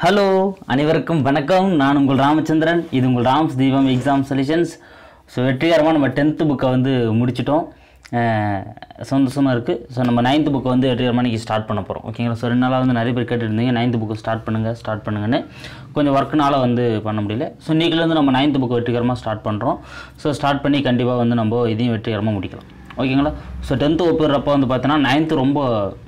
Hello அனைவருக்கும் வணக்கம் நான் உங்கள் ராமச்சந்திரன் இது உங்கள் ராம்ஸ் தீபம் எக்ஸாம் சொல்யூஷன்ஸ் ஸோ வெற்றிகரமாக நம்ம டென்த்து புக்கை வந்து முடிச்சிட்டோம் அஹ் சந்தோஷமாக இருக்குது ஸோ நம்ம நைன்த்து புக்கை வந்து வெற்றிகரமாக இன்றைக்கி ஸ்டார்ட் பண்ண போகிறோம் ஓகேங்களா ஸோ ரெண்டு நாளாக வந்து நிறைய பேர் கேட்டுருந்தீங்க நைன்த்து புக்கு ஸ்டார்ட் பண்ணுங்கள் ஸ்டார்ட் பண்ணுங்கன்னு கொஞ்சம் ஒர்க்குனால வந்து பண்ண முடியல ஸோ இன்றைக்கிலேருந்து நம்ம நைன்த்து புக்கு வெற்றிகரமாக ஸ்டார்ட் பண்ணுறோம் ஸோ ஸ்டார்ட் பண்ணி கண்டிப்பாக வந்து நம்ம இதையும் வெற்றிகரமாக முடிக்கலாம் ஓகேங்களா ஸோ டென்த்து ஒப்புறப்போ வந்து பார்த்தோன்னா நைன்த்து ரொம்ப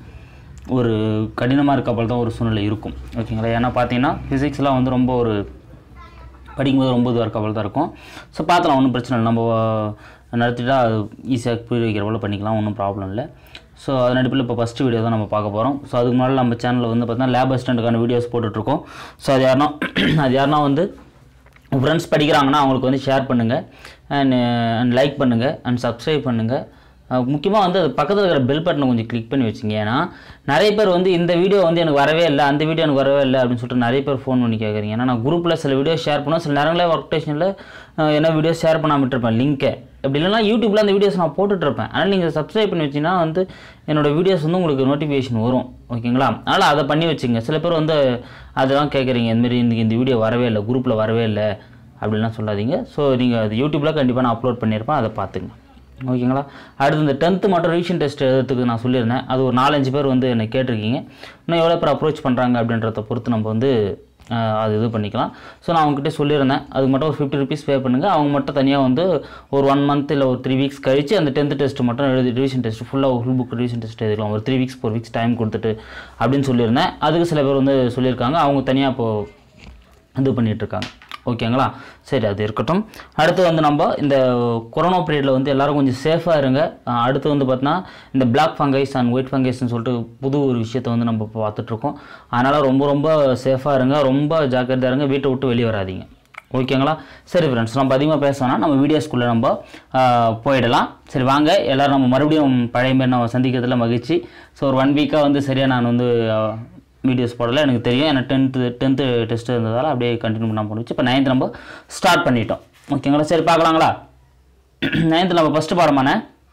ஒரு கடினமாக இருக்க போல தான் ஒரு சூழ்நிலை இருக்கும் ஓகேங்களா ஏன்னா பார்த்தீங்கன்னா ஃபிசிக்ஸ்லாம் வந்து ரொம்ப ஒரு படிக்கும்போது ரொம்ப இதுவாக இருக்க போல தான் இருக்கும் ஸோ பார்க்கலாம் ஒன்றும் பிரச்சனை இல்லை நம்ம நடத்திட்டா அது ஈஸியாக புரிய வைக்கிற போல பண்ணிக்கலாம் ஒன்றும் ப்ராப்ளம் இல்லை ஸோ அதன் அடிப்படையில் இப்போ ஃபஸ்ட்டு வீடியோ தான் நம்ம பார்க்க போகிறோம் ஸோ அதுக்கு முன்னாடி நம்ம சேனலில் வந்து பார்த்தீங்கன்னா லேப் அசிஸ்டண்ட்டுக்கான வீடியோஸ் போட்டுட்ருக்கோம் ஸோ அது யாருன்னா அது யாருன்னா வந்து உங்கள் ஃப்ரெண்ட்ஸ் படிக்கிறாங்கன்னா அவங்களுக்கு வந்து ஷேர் பண்ணுங்கள் அண்ட் அண்ட் லைக் பண்ணுங்கள் அண்ட் சப்ஸ்கிரைப் பண்ணுங்கள் முக்கியமாக வந்து அது பக்கத்தில் இருக்கிற பெல் பட்டனை கொஞ்சம் கிளிக் பண்ணி வச்சுங்க ஏன்னா நிறைய பேர் வந்து இந்த வீடியோ வந்து எனக்கு வரவே இல்லை அந்த வீடியோ எனக்கு வரவே இல்லை அப்படின்னு சொல்லிட்டு நிறைய பேர் ஃபோன் பண்ணி கேட்குறீங்க ஏன்னா நான் குரூப்பில் சில வீடியோ ஷேர் பண்ணுவேன் சில நேரங்களில் ஒர்க் ஸ்டேஷனில் என்ன வீடியோ ஷேர் பண்ணாம விட்டுருப்பேன் லிங்க்கை அப்படி இல்லைனா யூடியூப்பில் அந்த வீடியோஸ் நான் போட்டுட்ருப்பேன் அதனால் நீங்கள் சப்ஸ்கிரைப் பண்ணி வச்சிங்கன்னா வந்து என்னோடய வீடியோஸ் வந்து உங்களுக்கு நோட்டிஃபிகேஷன் வரும் ஓகேங்களா அதனால் அதை பண்ணி வச்சுங்க சில பேர் வந்து அதெல்லாம் கேட்குறீங்க இந்தமாரி இன்றைக்கி இந்த வீடியோ வரவே இல்லை குரூப்பில் வரவே இல்லை அப்படின்லாம் சொல்லாதீங்க ஸோ நீங்கள் அது யூடியூப்பில் கண்டிப்பாக நான் அப்லோட் பண்ணியிருப்பேன் அதை பார்த்துங்க ஓகேங்களா அடுத்து இந்த டென்த்து மட்டும் ரிவிஷன் டெஸ்ட் எழுதுறதுக்கு நான் சொல்லியிருந்தேன் அது ஒரு நாலஞ்சு பேர் வந்து என்னை கேட்டிருக்கீங்க இன்னும் எவ்வளோ பேர் அப்ரோச் பண்ணுறாங்க அப்படின்றத பொறுத்து நம்ம வந்து ஆஹ், அது இது பண்ணிக்கலாம் ஸோ நான் அவங்ககிட்ட சொல்லியிருந்தேன் அதுக்கு மட்டும் ஒரு ஃபிஃப்டி ருபீஸ் பே பண்ணுங்கள் அவங்க மட்டும் தனியாக வந்து ஒரு ஒன் மந்த் இல்லை ஒரு த்ரீ வீக்ஸ் கழிச்சு அந்த டென்த்து டெஸ்ட் மட்டும் எழுதி ரிவிஷன் டெஸ்ட் ஃபுல்லாக ஃபுல் புக் ரிவிஷன் டெஸ்ட் எழுதிக்கலாம் ஒரு three weeks four weeks time கொடுத்துட்டு அப்படின்னு சொல்லியிருந்தேன் அதுக்கு சில பேர் வந்து சொல்லியிருக்காங்க அவங்க தனியாக இப்போது இது பண்ணிட்டு இருக்காங்க ஓகேங்களா சரி அது இருக்கட்டும் அடுத்து வந்து நம்ம இந்த கொரோனா பீரியடில் வந்து எல்லாரும் கொஞ்சம் சேஃபாக இருங்க அஹ் அடுத்து வந்து பார்த்தீங்கன்னா இந்த பிளாக் ஃபங்கைஸ் அண்ட் ஒயிட் ஃபங்கைஸ்னு சொல்லிட்டு புது ஒரு விஷயத்தை வந்து நம்ம இப்போ பார்த்துட்ருக்கோம் அதனால் ரொம்ப ரொம்ப சேஃபாக இருங்க ரொம்ப ஜாக்கிரதையாக இருங்க வீட்டை விட்டு வெளியே வராதீங்க ஓகேங்களா சரி ஃப்ரெண்ட்ஸ் நம்ம அதிகமாக பேச நம்ம வீடியோஸ்குள்ளே நம்ம ஆஹ், போயிடலாம் சரி வாங்க எல்லோரும் நம்ம மறுபடியும் பழைய மாரி நம்ம சந்திக்கிறதுல மகிழ்ச்சி ஸோ ஒரு ஒன் வீக்காக வந்து சரியாக நான் வந்து வீடியோஸ் போடல எனக்கு தெரியும் ஏன்னா டென்த்து டென்த்து டெஸ்ட் இருந்ததால் அப்படியே கண்டினியூ பண்ணாமல் போணுச்சு இப்போ நைன்த் நம்ம ஸ்டார்ட் பண்ணிட்டோம் ஓகேங்களா சரி பார்க்கலாங்களா நைன்த்தில் நம்ம ஃபஸ்ட்டு பாடமான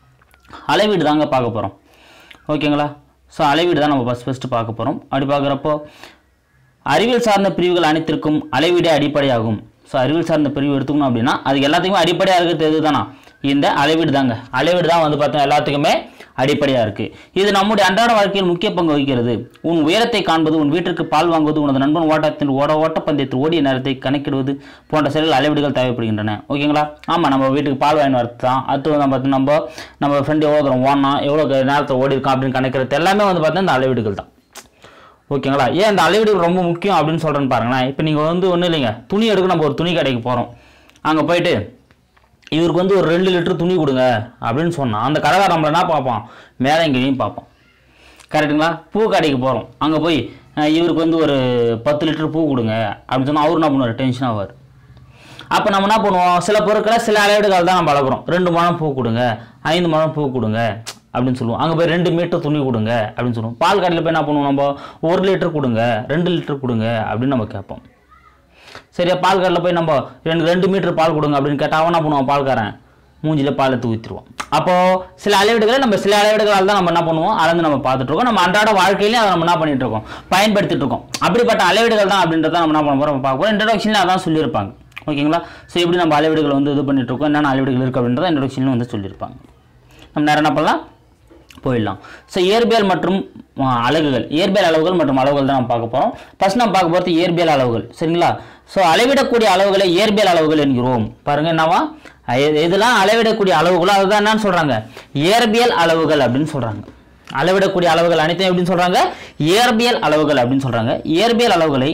அளவீடு தாங்க பார்க்க போகிறோம் ஓகேங்களா ஸோ அளவீடு தான் நம்ம ஃபஸ்ட் ஃபஸ்ட்டு பார்க்க போகிறோம் அப்படி பார்க்குறப்போ அறிவியல் சார்ந்த பிரிவுகள் அனைத்திற்கும் அளவீடே அடிப்படையாகும் ஸோ அறிவியல் சார்ந்த பிரிவு எடுத்துக்கணும் அப்படின்னா அதுக்கு எல்லாத்துக்குமே அடிப்படையாக இருக்கிறது எதுதானா இந்த அளவீடு தாங்க அளவீடு தான் வந்து பார்த்தோம் எல்லாத்துக்குமே அடிப்படையாக இருக்குது இது நம்முடைய அன்றாட வாழ்க்கையில் முக்கிய பங்கு வகிக்கிறது உன் உயரத்தை காண்பது உன் வீட்டிற்கு பால் வாங்குவது உனது நண்பன் ஓட்டத்தில் ஓட ஓட்டப்பந்தயத்தில் ஓடிய நேரத்தை கணக்கிடுவது போன்ற செயல்கள் அளவீடுகள் தேவைப்படுகின்றன ஓகேங்களா ஆமாம் நம்ம வீட்டுக்கு பால் வாங்கி வரது தான் அடுத்து வந்து பார்த்தீங்கன்னா நம்ம நம்ம ஃப்ரெண்டு எவ்வளோ தூரம் ஓடனா எவ்வளோ நேரத்தில் ஓடி இருக்கோம் அப்படின்னு கணக்கிறது எல்லாமே வந்து பார்த்தீங்கன்னா இந்த அளவீடுகள் தான் ஓகேங்களா ஏன் இந்த அளவீடு ரொம்ப முக்கியம் அப்படின்னு சொல்கிறேன்னு பாருங்களேன் இப்போ நீங்கள் வந்து ஒன்றும் இல்லைங்க துணி எடுக்க நம்ம ஒரு துணி கடைக்கு போகிறோம் அங்கே போயிட்டு இவருக்கு வந்து ஒரு ரெண்டு லிட்டர் துணி கொடுங்க அப்படின்னு சொன்னால் அந்த கடைக்காரன் நம்மள என்ன பார்ப்பான் மேலே இங்கேயும் பார்ப்பான் கரெக்டுங்களா பூ கடைக்கு போகிறோம் அங்கே போய் அஹ், இவருக்கு வந்து ஒரு பத்து லிட்டர் பூ கொடுங்க அப்படின்னு சொன்னால் அவரு என்ன பண்ணுவார் டென்ஷன் ஆவார் அப்போ நம்ம என்ன பண்ணுவோம் சில பொருட்களை சில அளவீடுகள் தான் நம்ம அளக்குறோம் ரெண்டு முழம் பூ கொடுங்க ஐந்து முழம் பூ கொடுங்க அப்படின்னு சொல்லுவோம் அங்கே போய் ரெண்டு மீட்டர் துணி கொடுங்க அப்படின்னு சொல்லுவோம் பால் கடையில் போய் என்ன பண்ணுவோம் நம்ம ஒரு லிட்டர் கொடுங்க ரெண்டு லிட்டர் கொடுங்க அப்படின்னு நம்ம கேட்போம் சரியா பால் கடையில் போய் நம்ம ரெண்டு ரெண்டு மீட்டர் பால் கொடுங்க அப்படின்னு கேட்டால் அவன் என்ன பண்ணுவான் பால்காரன் மூஞ்சில பால் எடுத்து ஊற்றிடுவோம் அப்போது சில அளவீடுகளை நம்ம சில அளவீடுகளால் தான் நம்ம என்ன பண்ணுவோம் அளந்து நம்ம பார்த்துட்டு இருக்கோம் நம்ம அன்றாட வாழ்க்கையிலையும் அதை நம்ம என்ன பண்ணிட்டு இருக்கோம் பயன்படுத்திட்டு இருக்கோம் அப்படிப்பட்ட அளவீடுகள் தான் அப்படின்றத நம்ம என்ன பண்ண போகிறோம் பார்க்க போகிறோம் இன்ட்ரடக்ஷனில் அதான் சொல்லியிருப்பாங்க ஓகேங்களா ஸோ எப்படி நம்ம அளவீடுகளை வந்து இது பண்ணிட்டு இருக்கோம் என்னென்ன அளவீடுகள் இருக்குது அப்படின்றத இன்ட்ரடக்ஷனில் வந்து சொல்லியிருப்பாங்க நம்ம நேரம் என்ன பண்ணலாம் போயிடலாம் ஸோ இயற்பியல் மற்றும் ஆ, அலகுகள் இயற்பியல் அளவுகள் மற்றும் அளவுகள் தான் நம்ம பார்க்க போகிறோம் ஃபர்ஸ்ட் நம்ம பார்க்க போகிறது இயற்பியல் அளவுகள் சரிங்களா ஸோ அளவிடக்கூடிய அளவுகளை இயற்பியல் அளவுகள் என்கிறோம் பாருங்க என்னவா எ- இதெல்லாம் அளவிடக்கூடிய அளவுகளோ அதுதான் என்னன்னு சொல்கிறாங்க இயற்பியல் அளவுகள் அப்படின்னு சொல்கிறாங்க அளவிடக்கூடிய அளவுகள் அனைத்தையும் எப்படின்னு சொல்கிறாங்க இயற்பியல் அளவுகள் அப்படின்னு சொல்கிறாங்க இயற்பியல் அளவுகளை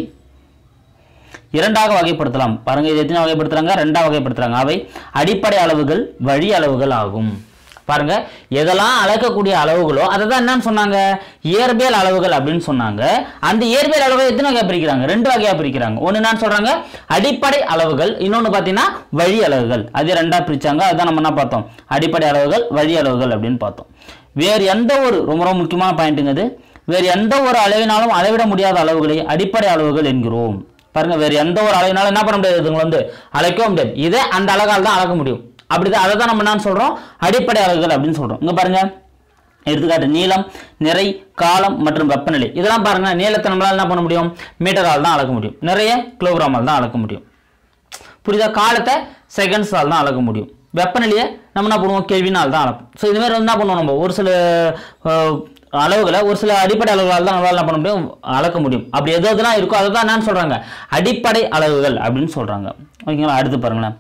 இரண்டாக வகைப்படுத்தலாம் பாருங்க இது எத்தனை வகைப்படுத்துறாங்க ரெண்டா வகைப்படுத்துறாங்க அவை அடிப்படை அளவுகள் வழி அளவுகள் ஆகும் பாருங்க எதெல்லாம் அளக்கக்கூடிய அளவுகளோ அதை தான் என்னன்னு சொன்னாங்க இயற்பியல் அளவுகள் அப்படின்னு சொன்னாங்க அந்த இயற்பியல் அளவுகள் எத்தனை வகையா பிரிக்கிறாங்க ரெண்டு வகையா பிரிக்கிறாங்க ஒன்று என்னன்னு சொல்றாங்க அடிப்படை அளவுகள் இன்னொன்று பார்த்தீங்கன்னா வழி அளவுகள் அது ரெண்டா பிரிச்சாங்க அதுதான் நம்ம என்ன பார்த்தோம் அடிப்படை அளவுகள் வழி அளவுகள் அப்படின்னு பார்த்தோம் வேறு எந்த ஒரு ரொம்ப ரொம்ப முக்கியமான பாயிண்ட்டுங்க இது வேறு எந்த ஒரு அளவினாலும் அளவிட முடியாத அளவுகளை அடிப்படை அளவுகள் என்கிறோம் பாருங்க வேறு எந்த ஒரு அளவினாலும் என்ன பண்ண முடியாது இதுங்களை வந்து அழைக்கவும் முடியாது இதை அந்த அழகால் தான் அளக்க முடியும் அப்படிதான் அதை தான் நம்ம என்ன சொல்றோம் அடிப்படை அளவுகள் அப்படின்னு சொல்றோம் இங்க பாருங்க எடுத்துக்காட்டு நீளம் நிறை காலம் மற்றும் வெப்பநிலை இதெல்லாம் பாருங்க நீளத்தை நம்மளால என்ன பண்ண முடியும் மீட்டரால் தான் அளக்க முடியும் நிறைய கிலோகிராமால் தான் அளக்க முடியும் புரியுதா காலத்தை செகண்ட்ஸால் தான் அளக்க முடியும் வெப்பநிலையை நம்ம என்ன பண்ணுவோம் கேள்வினால் தான் அளப்போம் ஸோ இதுமாரி வந்து என்ன பண்ணுவோம் நம்ம ஒரு சில அஹ், அளவுகளை ஒரு சில அடிப்படை அளவுகளால் தான் நம்மளால என்ன பண்ண முடியும் அளக்க முடியும் அப்படி எது எதுலாம் இருக்கோ அதை தான் என்னன்னு சொல்கிறாங்க அடிப்படை அளவுகள் அப்படின்னு சொல்கிறாங்க ஓகேங்களா அடுத்து பாருங்களேன்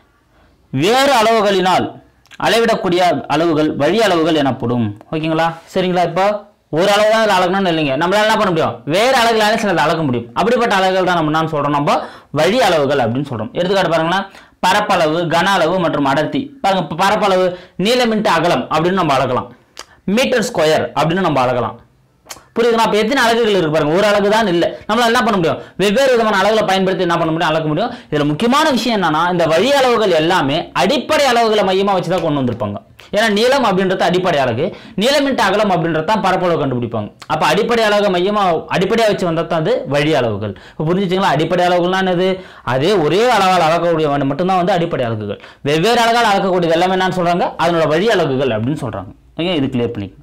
வேறு அளவுகளினால் அளவிடக்கூடிய அளவுகள் வழி அளவுகள் எனப்படும் ஓகேங்களா சரிங்களா இப்போ ஒரு அளவு தான் இதில் அளக்கணும்னு இல்லைங்க நம்மளால என்ன பண்ண முடியும் வேறு அளவுகளால சிலது அளக்க முடியும் அப்படிப்பட்ட அளவுகள் தான் நம்ம என்ன சொல்றோம் நம்ம வழி அளவுகள் அப்படின்னு சொல்றோம் எடுத்துக்காட்டு பாருங்களேன் பரப்பளவு கன அளவு மற்றும் அடர்த்தி பாருங்க இப்போ பரப்பளவு நீளம் இன்ட்டு அகலம் அப்படின்னு நம்ம அளக்கலாம் மீட்டர் ஸ்கொயர் அப்படின்னு நம்ம அளக்கலாம் புரியுதுங்களா அப்போ எத்தனை அலகுகள் இருக்கு பாருங்க ஒரு அலகு தான் இல்லை நம்மளால என்ன பண்ண முடியும் வெவ்வேறு விதமான அலகுகளை பயன்படுத்தி என்ன பண்ண முடியும் அளக்க முடியும் இதில் முக்கியமான விஷயம் என்னன்னா இந்த வழி அளவுகள் எல்லாமே அடிப்படை அளவுகளை மையமாக வச்சு தான் கொண்டு வந்திருப்பாங்க ஏன்னா நீளம் அப்படின்றது அடிப்படை அலகு நீளம் இன்ட்டு அகலம் அப்படின்றது தான் பரப்பளவு கண்டுபிடிப்பாங்க அப்போ அடிப்படை அலகு மையமாக அடிப்படையாக வச்சு வந்தால் தான் அது வழி அளவுகள் இப்போ புரிஞ்சுச்சிங்களா அடிப்படை அளவுகள்னா என்னது அதே ஒரே அளவால் அளக்கக்கூடிய மட்டும்தான் வந்து அடிப்படை அலகுகள் வெவ்வேறு அலகால் அளக்கக்கூடியது எல்லாமே என்னன்னு சொல்றாங்க அதனோட வழி அலகுகள் அப்படின்னு சொல்றாங்க ஓகே இது கிளியர் பண்ணிக்கணும்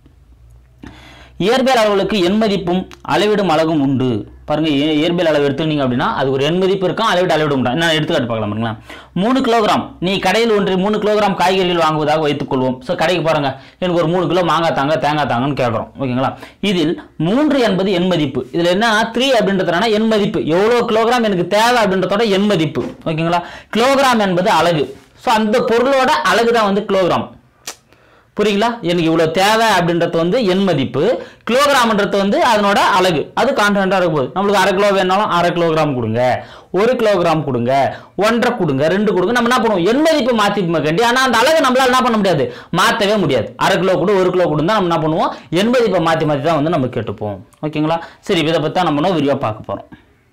இயற்பியல் அளவுகளுக்கு எண் மதிப்பும் அளவிடும் அலகும் உண்டு பாருங்க இய- இயற்பியல் அளவு எடுத்துக்கிட்டீங்க அப்படின்னா அது ஒரு எண் மதிப்பு இருக்கும் அளவிட அளவிட உண்டா நான் எடுத்துக்காட்டு பார்க்கலாம் பாருங்களேன் மூணு கிலோகிராம் நீ கடையில் ஒன்று மூணு கிலோகிராம் காய்கறிகள் வாங்குவதாக வைத்துக்கொள்வோம் ஸோ கடைக்கு பாருங்க எனக்கு ஒரு மூணு கிலோ மாங்காய் தாங்க தேங்காய் தாங்கன்னு கேட்குறோம் ஓகேங்களா இதில் மூன்று என்பது எண் மதிப்பு இதில் என்ன த்ரீ அப்படின்றதுனா எண் மதிப்பு எவ்வளோ கிலோகிராம் எனக்கு தேவை அப்படின்றதோட எண் மதிப்பு ஓகேங்களா கிலோகிராம் என்பது அலகு ஸோ அந்த பொருளோட அலகு தான் வந்து கிலோகிராம் புரியுங்களா எனக்கு இவ்வளோ தேவை அப்படின்றது வந்து எண் மதிப்பு கிலோகிராம்ன்றது வந்து அதனோட அலகு அது கான்ஃபிடண்ட்டாக இருக்கும் போது நம்மளுக்கு அரை கிலோ வேணாலும் அரை கிலோகிராம் கொடுங்க ஒரு கிலோகிராம் கொடுங்க ஒன்றரை கொடுங்க ரெண்டு கொடுங்க நம்ம என்ன பண்ணுவோம் எண் மதிப்பு மாற்றி கண்டி ஆனால் அந்த அலகு நம்மளால என்ன பண்ண முடியாது மாற்றவே முடியாது அரை கிலோ கொடு ஒரு கிலோ கொடுந்தா நம்ம என்ன பண்ணுவோம் எண் மதிப்பை மாற்றி மாற்றி தான் வந்து நம்ம கேட்டுப்போம் ஓகேங்களா சரி இதை பற்றி தான் நம்ம விரிவாக பார்க்க போகிறோம்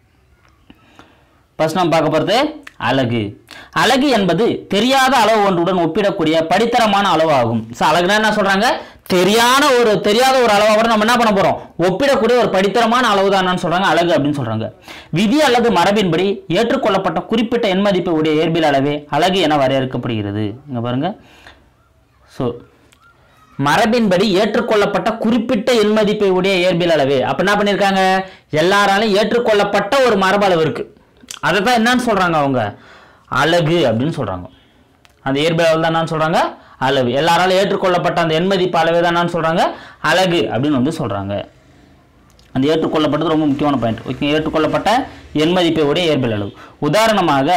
ஃபர்ஸ்ட் நம்ம பார்க்க போகிறது அலகு அலகு என்பது தெரியாத அளவு ஒன்றுடன் ஒப்பிடக்கூடிய படித்தரமான அளவு ஆகும் ஸோ அலகுனா என்ன சொல்றாங்க தெரியான ஒரு தெரியாத ஒரு அளவை கூட நம்ம என்ன பண்ண போறோம் ஒப்பிடக்கூடிய ஒரு படித்தரமான அளவு தான் சொல்றாங்க அலகு அப்படின்னு சொல்றாங்க விதி அல்லது மரபின்படி ஏற்றுக்கொள்ளப்பட்ட குறிப்பிட்ட எண் மதிப்பு உடைய இயற்பியல் அளவே அலகு என வரையறுக்கப்படுகிறது இங்க பாருங்க ஸோ மரபின்படி ஏற்றுக்கொள்ளப்பட்ட குறிப்பிட்ட எண் மதிப்பை உடைய இயற்பியல் அளவு அப்ப என்ன பண்ணியிருக்காங்க எல்லாராலும் ஏற்றுக்கொள்ளப்பட்ட ஒரு மரபளவு இருக்கு அதை தான் என்னன்னு சொல்றாங்க அவங்க அலகு அப்படின்னு சொல்றாங்க அந்த இயற்பியல் அளவு தான் என்னன்னு சொல்றாங்க அளவு எல்லாராலும் ஏற்றுக்கொள்ளப்பட்ட அந்த எண் மதிப்பு அளவு தான் என்னன்னு சொல்றாங்க அலகு அப்படின்னு வந்து சொல்றாங்க அந்த ஏற்றுக்கொள்ளப்பட்டது ரொம்ப முக்கியமான பாயிண்ட் ஓகே ஏற்றுக்கொள்ளப்பட்ட எண் மதிப்பை உடைய இயற்பியல் அளவு உதாரணமாக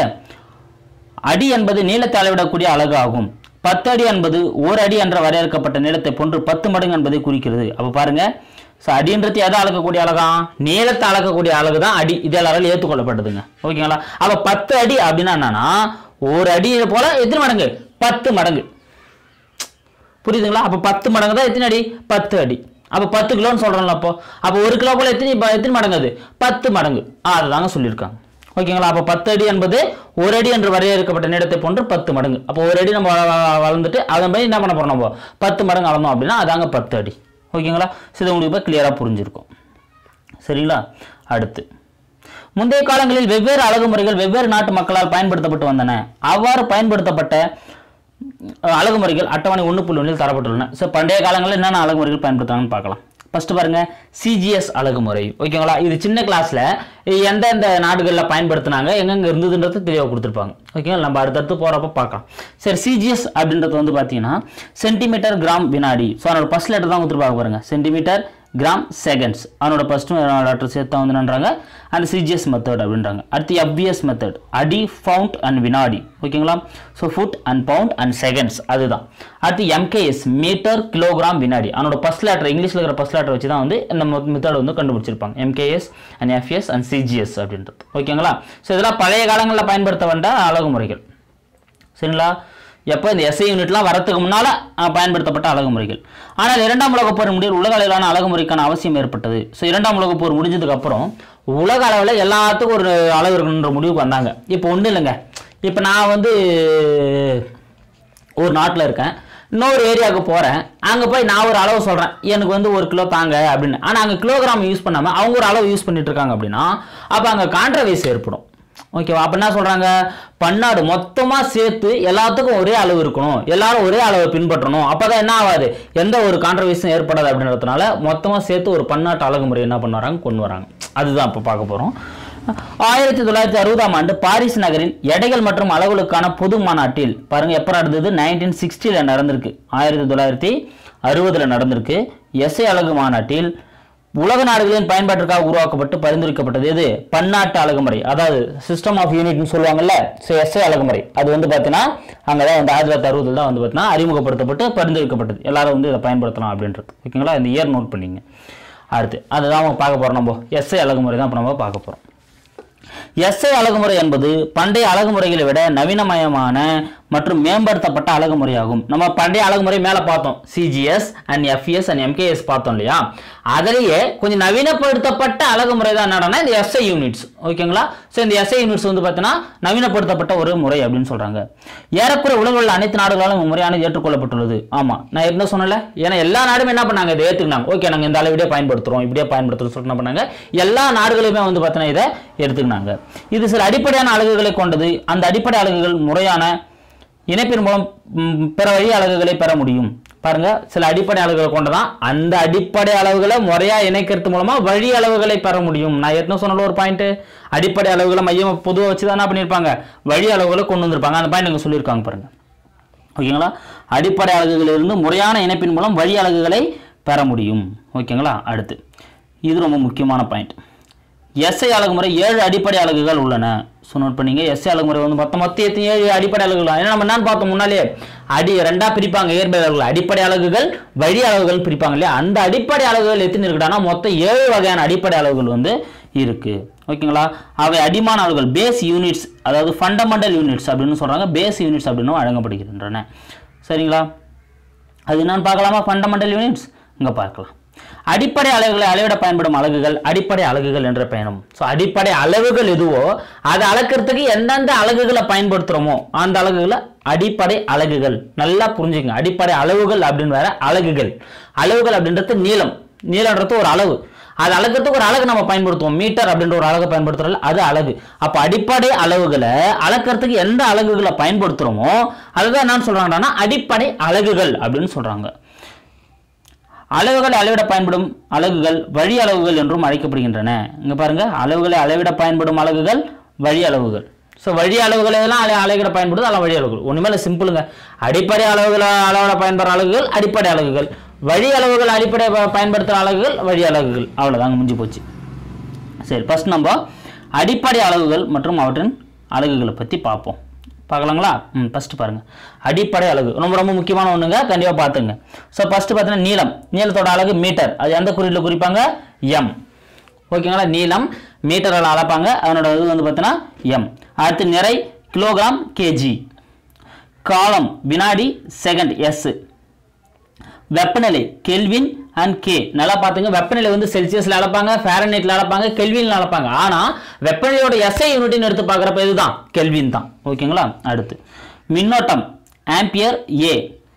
அடி என்பது நீளத்தை அளவிடக்கூடிய அலகு ஆகும் பத்து அடி என்பது ஓர் அடி என்ற வரையறுக்கப்பட்ட நீளத்தை போன்று பத்து மடங்கு என்பதை குறிக்கிறது அப்போ பாருங்க ஸோ அடின்றது எதை அளக்கக்கூடிய அலகா நீளத்தை அளக்கக்கூடிய அலகு தான் அடி இது எல்லாராலும் ஏற்றுக்கொள்ளப்பட்டதுங்க ஓகேங்களா அப்போ பத்து அடி அப்படின்னா என்னன்னா ஒரு அடி போல எத்தனை மடங்கு பத்து மடங்கு புரியுதுங்களா அப்போ பத்து மடங்கு தான் எத்தனை அடி பத்து அடி அப்போ பத்து கிலோன்னு சொல்கிறோம்ல அப்போ அப்போ ஒரு கிலோ போல எத்தனை ப- எத்தனை மடங்கு அது பத்து மடங்கு ஆ, அதுதாங்க சொல்லியிருக்காங்க ஓகேங்களா அப்போ பத்து அடி என்பது ஒரு அடி என்று வரையறுக்கப்பட்ட நீளத்தை போன்று பத்து மடங்கு அப்போ ஒரு அடி நம்ம வ- வ- வளர்ந்துட்டு அதன் மாதிரி என்ன பண்ண போறோம் நம்ம பத்து மடங்கு அளந்தோம் அப்படின்னா அதாங்க பத்து அடி ஓகேங்களா ஸோ இது உங்களுக்கு இப்போ கிளியராக புரிஞ்சிருக்கும் சரிங்களா அடுத்து முந்தைய காலங்களில் வெவ்வேறு அழகு முறைகள் வெவ்வேறு நாட்டு மக்களால் பயன்படுத்தப்பட்டு வந்தன அவ்வாறு பயன்படுத்தப்பட்ட அஹ், அழகு முறைகள் அட்டவணை ஒன்று புள்ளி ஒன்றில் தரப்பட்டுள்ளன ஸோ பண்டைய காலங்களில் என்னென்ன அழகு முறைகள் பயன்படுத்துறாங்கன்னு பார்க்கலாம் ஃபர்ஸ்ட் பாருங்க சிஜிஎஸ் அழகு முறை ஓகேங்களா இது சின்ன கிளாஸ்ல எந்தெந்த நாடுகளில் பயன்படுத்தினாங்க எங்கெங்க இருந்ததுன்றது தெளிவாக கொடுத்துருப்பாங்க ஓகேங்களா நம்ம அடுத்தடுத்து போகிறப்ப பார்க்கலாம் சரி சிஜிஎஸ் அப்படின்றது வந்து பார்த்தீங்கன்னா சென்டிமீட்டர் கிராம் வினாடி ஸோ அதனோட ஃபர்ஸ்ட் லெட்டர் தான் கொடுத்துருப்பாங்க பாருங்க சென்டிமீட்டர் கிராம் செகண்ட்ஸ் அவனோட ஃபர்ஸ்ட் லெட்டர் சேர்த்து தான் வந்து என்னன்றாங்க அந்த சிஜிஎஸ் மெத்தட் அப்படின்றாங்க அடுத்து எஃபிஎஸ் மெத்தட் அடி ஃபவுண்ட் அண்ட் வினாடி ஓகேங்களா so foot and pound and seconds அதுதான் அடுத்து எம்கேஎஸ் மீட்டர் கிலோகிராம் வினாடி அவனோட ஃபர்ஸ்ட் லெட்டர் இங்கிலீஷில் இருக்கிற ஃபர்ஸ்ட் லெட்டர் வச்சு தான் வந்து இந்த மெத்தட் வந்து கண்டுபிடிச்சிருப்பாங்க MKS and FS and CGS அப்படின்றது ஓகேங்களா ஸோ இதெல்லாம் பழைய காலங்களில் பயன்படுத்த வேண்ட அழகு முறைகள் சரிங்களா எப்போ இந்த எஸ்ஐ யூனிட்லாம் வரத்துக்கு முன்னால் பயன்படுத்தப்பட்ட அழகு முறைகள் ஆனால் இரண்டாம் உலகப் போர் முடிவில் உலக அளவிலான அழகு முறைக்கான அவசியம் ஏற்பட்டது ஸோ இரண்டாம் உலகப் போர் முடிஞ்சதுக்கு அப்புறம் உலக அளவில் எல்லாத்துக்கும் ஒரு அளவு இருக்கணுன்ற முடிவுக்கு வந்தாங்க இப்போ ஒன்றும் இல்லைங்க இப்போ நான் வந்து ஒரு நாட்டில் இருக்கேன் இன்னொரு ஏரியாவுக்கு போகிறேன் அங்கே போய் நான் ஒரு அளவு சொல்கிறேன் எனக்கு வந்து ஒரு கிலோ தாங்க அப்படின்னு ஆனால் அங்கே கிலோகிராம் யூஸ் பண்ணாமல் அவங்க ஒரு அளவு யூஸ் பண்ணிட்டு இருக்காங்க அப்படின்னா அப்போ அங்கே கான்ட்ரவைஸ் ஏற்படும் ஓகேவா அப்ப என்ன சொல்றாங்க பன்னாடு மொத்தமா சேர்த்து எல்லாத்துக்கும் ஒரே அளவு இருக்கணும் எல்லாரும் ஒரே அளவை பின்பற்றணும் அப்பதான் என்ன ஆகாது எந்த ஒரு கான்ட்ரவர்ஸும் ஏற்படாது அப்படின்றதுனால மொத்தமா சேர்த்து ஒரு பன்னாட்டு அழகுமுறை என்ன பண்ண வராங்க கொண்டு வராங்க அதுதான் இப்போ பார்க்க போறோம் ஆயிரத்தி தொள்ளாயிரத்தி அறுபதாம் ஆண்டு பாரிஸ் நகரில் எடைகள் மற்றும் அளவுகளுக்கான பொது மாநாட்டில் பாருங்க எப்போ நடந்தது நைன்டீன் சிக்ஸ்டியில் நடந்திருக்கு ஆயிரத்தி தொள்ளாயிரத்தி அறுபதில் நடந்திருக்கு எஸ்ஐ அழகு மாநாட்டில் உலக நாடுகளின் பயன்பாட்டிற்காக உருவாக்கப்பட்டு பரிந்துரைக்கப்பட்டது எது பன்னாட்டு அழகுமுறை அதாவது சிஸ்டம் ஆஃப் யூனிட்னு சொல்லுவாங்கல்ல ஸோ எஸ்ஐ அழகுமுறை அது வந்து பார்த்தீங்கன்னா அங்கே தான் வந்து ஆயிரத்தி தொள்ளாயிரத்தி அறுபதில் தான் வந்து பார்த்தீங்கன்னா அறிமுகப்படுத்தப்பட்டு பரிந்துரைக்கப்பட்டது எல்லாரும் வந்து இதை பயன்படுத்தலாம் அப்படின்றது ஓகேங்களா இந்த இயர் நோட் பண்ணிங்க அடுத்து அதுதான் நம்ம பார்க்க போகிறோம் நம்ம எஸ்ஐ அழகுமுறை தான் இப்போ நம்ம பார்க்க போகிறோம் எஸ்ஐ அழகுமுறை என்பது பண்டைய அழகுமுறைகளை விட நவீனமயமான மற்றும் மேம்படுத்தப்பட்ட அழகுமுறையாகும் நம்ம பண்டைய அழகுமுறை மேலே பார்த்தோம் CGS and FS and MKS பார்த்தோம் இல்லையா அதிலேயே கொஞ்சம் நவீனப்படுத்தப்பட்ட அழகுமுறை தான் என்னன்னா இந்த எஸ்ஐ யூனிட்ஸ் ஓகேங்களா ஸோ இந்த எஸ்ஐ யூனிட்ஸ் வந்து பார்த்தீங்கன்னா நவீனப்படுத்தப்பட்ட ஒரு முறை அப்படின்னு சொல்றாங்க ஏறக்குறைய உலகில் உள்ள அனைத்து நாடுகளாலும் இந்த முறையானது ஏற்றுக்கொள்ளப்பட்டுள்ளது ஆமா நான் என்ன சொன்னல ஏன்னா எல்லா நாடுமே என்ன பண்ணாங்க இதை ஏற்றுக்கினாங்க ஓகே நாங்கள் இந்த அளவிலே பயன்படுத்துறோம் இப்படியே பயன்படுத்துறோம் சொல்லிட்டு என்ன பண்ணாங்க எல்லா நாடுகளுமே வந்து பார்த்தீங்கன்னா இதை எடுத்துக்கினாங்க இது சில அடிப்படையான அலகுகளை கொண்டது அந்த அடிப்படை அலகுகள் முறையான இணைப்பின் மூலம் ம், பிற வழி அலகுகளை பெற முடியும் பாருங்க சில அடிப்படை அளவுகளை கொண்டதான் அந்த அடிப்படை அளவுகளை முறையா இணைக்கிறது மூலமா வழி அளவுகளை பெற முடியும் நான் ஏற்கனவே சொன்ன ஒரு பாயிண்ட் அடிப்படை அளவுகளை மையம் பொதுவாக வச்சு தான் என்ன பண்ணியிருப்பாங்க வழி அளவுகளை கொண்டு வந்திருப்பாங்க அந்த பாயிண்ட் இங்கே சொல்லியிருக்காங்க பாருங்க ஓகேங்களா அடிப்படை அலகுகளிலிருந்து முறையான இணைப்பின் மூலம் வழி அலகுகளை பெற முடியும் ஓகேங்களா அடுத்து இது ரொம்ப முக்கியமான பாயிண்ட் எஸ்ஐ அலகுமுறை ஏழு அடிப்படை அலகுகள் உள்ளன ஸோ நோட் பண்ணீங்க எஸ்ஐ அலகுமுறை வந்து மொத்தம் மொத்தம் எத்தனை ஏழு அடிப்படை அலகுகள் ஏன்னா நம்ம என்னன்னு பார்த்தோம் முன்னாலே அடி ரெண்டா பிரிப்பாங்க இயற்பியல் அலகுகள் அடிப்படை அலகுகள் வழி அலகுகள் பிரிப்பாங்க இல்லையா அந்த அடிப்படை அலகுகள் எத்தனை இருக்குடானா மொத்தம் ஏழு வகையான அடிப்படை அலகுகள் வந்து இருக்கு ஓகேங்களா அவை அடிமான அளவுகள் பேஸ் யூனிட்ஸ் அதாவது ஃபண்டமெண்டல் யூனிட்ஸ் அப்படின்னு சொல்றாங்க பேஸ் யூனிட்ஸ் அப்படின்னு வழங்கப்படுகின்றன சரிங்களா அது என்னன்னு பார்க்கலாமா ஃபண்டமெண்டல் யூனிட்ஸ் இங்கே பார்க்கலாம் அடிப்படை அளவுகளை அளவிட பயன்படும் அலகுகள் அடிப்படை அலகுகள் என்ற பயணம் ஸோ அடிப்படை அளவுகள் எதுவோ அதை அளக்கிறதுக்கு எந்தெந்த அலகுகளை பயன்படுத்துகிறோமோ அந்த அலகுகளை அடிப்படை அலகுகள் நல்லா புரிஞ்சுக்கங்க அடிப்படை அளவுகள் அப்படின்னு வேற அலகுகள் அளவுகள் அப்படின்றது நீளம் நீளம்ன்றது ஒரு அளவு அது அளக்கிறதுக்கு ஒரு அலகு நம்ம பயன்படுத்துவோம் மீட்டர் அப்படின்ற ஒரு அலகை பயன்படுத்துறோம் அது அலகு அப்ப அடிப்படை அளவுகளை அளக்கிறதுக்கு எந்த அலகுகளை பயன்படுத்துறோமோ அதுதான் என்னன்னு சொல்றாங்கன்னா அடிப்படை அலகுகள் அப்படின்னு சொல்றாங்க அளவுகளை அளவிட பயன்படும் அலகுகள் வழி அளவுகள் என்றும் அழைக்கப்படுகின்றன இங்க பாருங்க அளவுகளை அளவிட பயன்படும் அலகுகள் வழி அளவுகள் ஸோ வழி அளவுகளை எல்லாம் அள அளவிட பயன்படுது அதெல்லாம் வழி அளவுகள் ஒன்றுமே இல்லை சிம்பிளுங்க அடிப்படை அளவுகளை அளவிட பயன்படுற அலகுகள் அடிப்படை அலகுகள் வழி அளவுகள் அடிப்படை ப- பயன்படுத்துகிற அலகுகள் வழி அலகுகள் அவ்வளோதாங்க முடிஞ்சு போச்சு சரி ஃபர்ஸ்ட் நம்ம அடிப்படை அளவுகள் மற்றும் அவற்றின் அலகுகளை பற்றி பார்ப்போம் பார்க்கலாங்களா ம் ஃபஸ்ட்டு பாருங்கள் அடிப்படை அலகு ரொம்ப ரொம்ப முக்கியமான ஒன்றுங்க கண்டிப்பாக பார்த்துங்க ஸோ ஃபஸ்ட்டு பார்த்தீங்கன்னா நீளம் நீளத்தோட அலகு மீட்டர் அது எந்த குறியீட்டில் குறிப்பாங்க எம் ஓகேங்களா நீளம் மீட்டரில் அளப்பாங்க அதனோட இது வந்து பார்த்தீங்கன்னா எம் அடுத்து நிறை கிலோகிராம் கேஜி காலம் வினாடி செகண்ட் எஸ் வெப்பநிலை கெல்வின் அண்ட் கே நல்லா பார்த்துங்க வெப்பநிலை வந்து செல்சியஸ்ல அளப்பாங்க ஃபாரன்ஹீட்ல அளப்பாங்க கெல்வின்ல அளப்பாங்க ஆனா வெப்பநிலையோட எஸ்ஐ யூனிட்னு எடுத்து பார்க்குறப்ப இதுதான் கெல்வின் தான் ஓகேங்களா அடுத்து மின்னோட்டம் ஆம்பியர் ஏ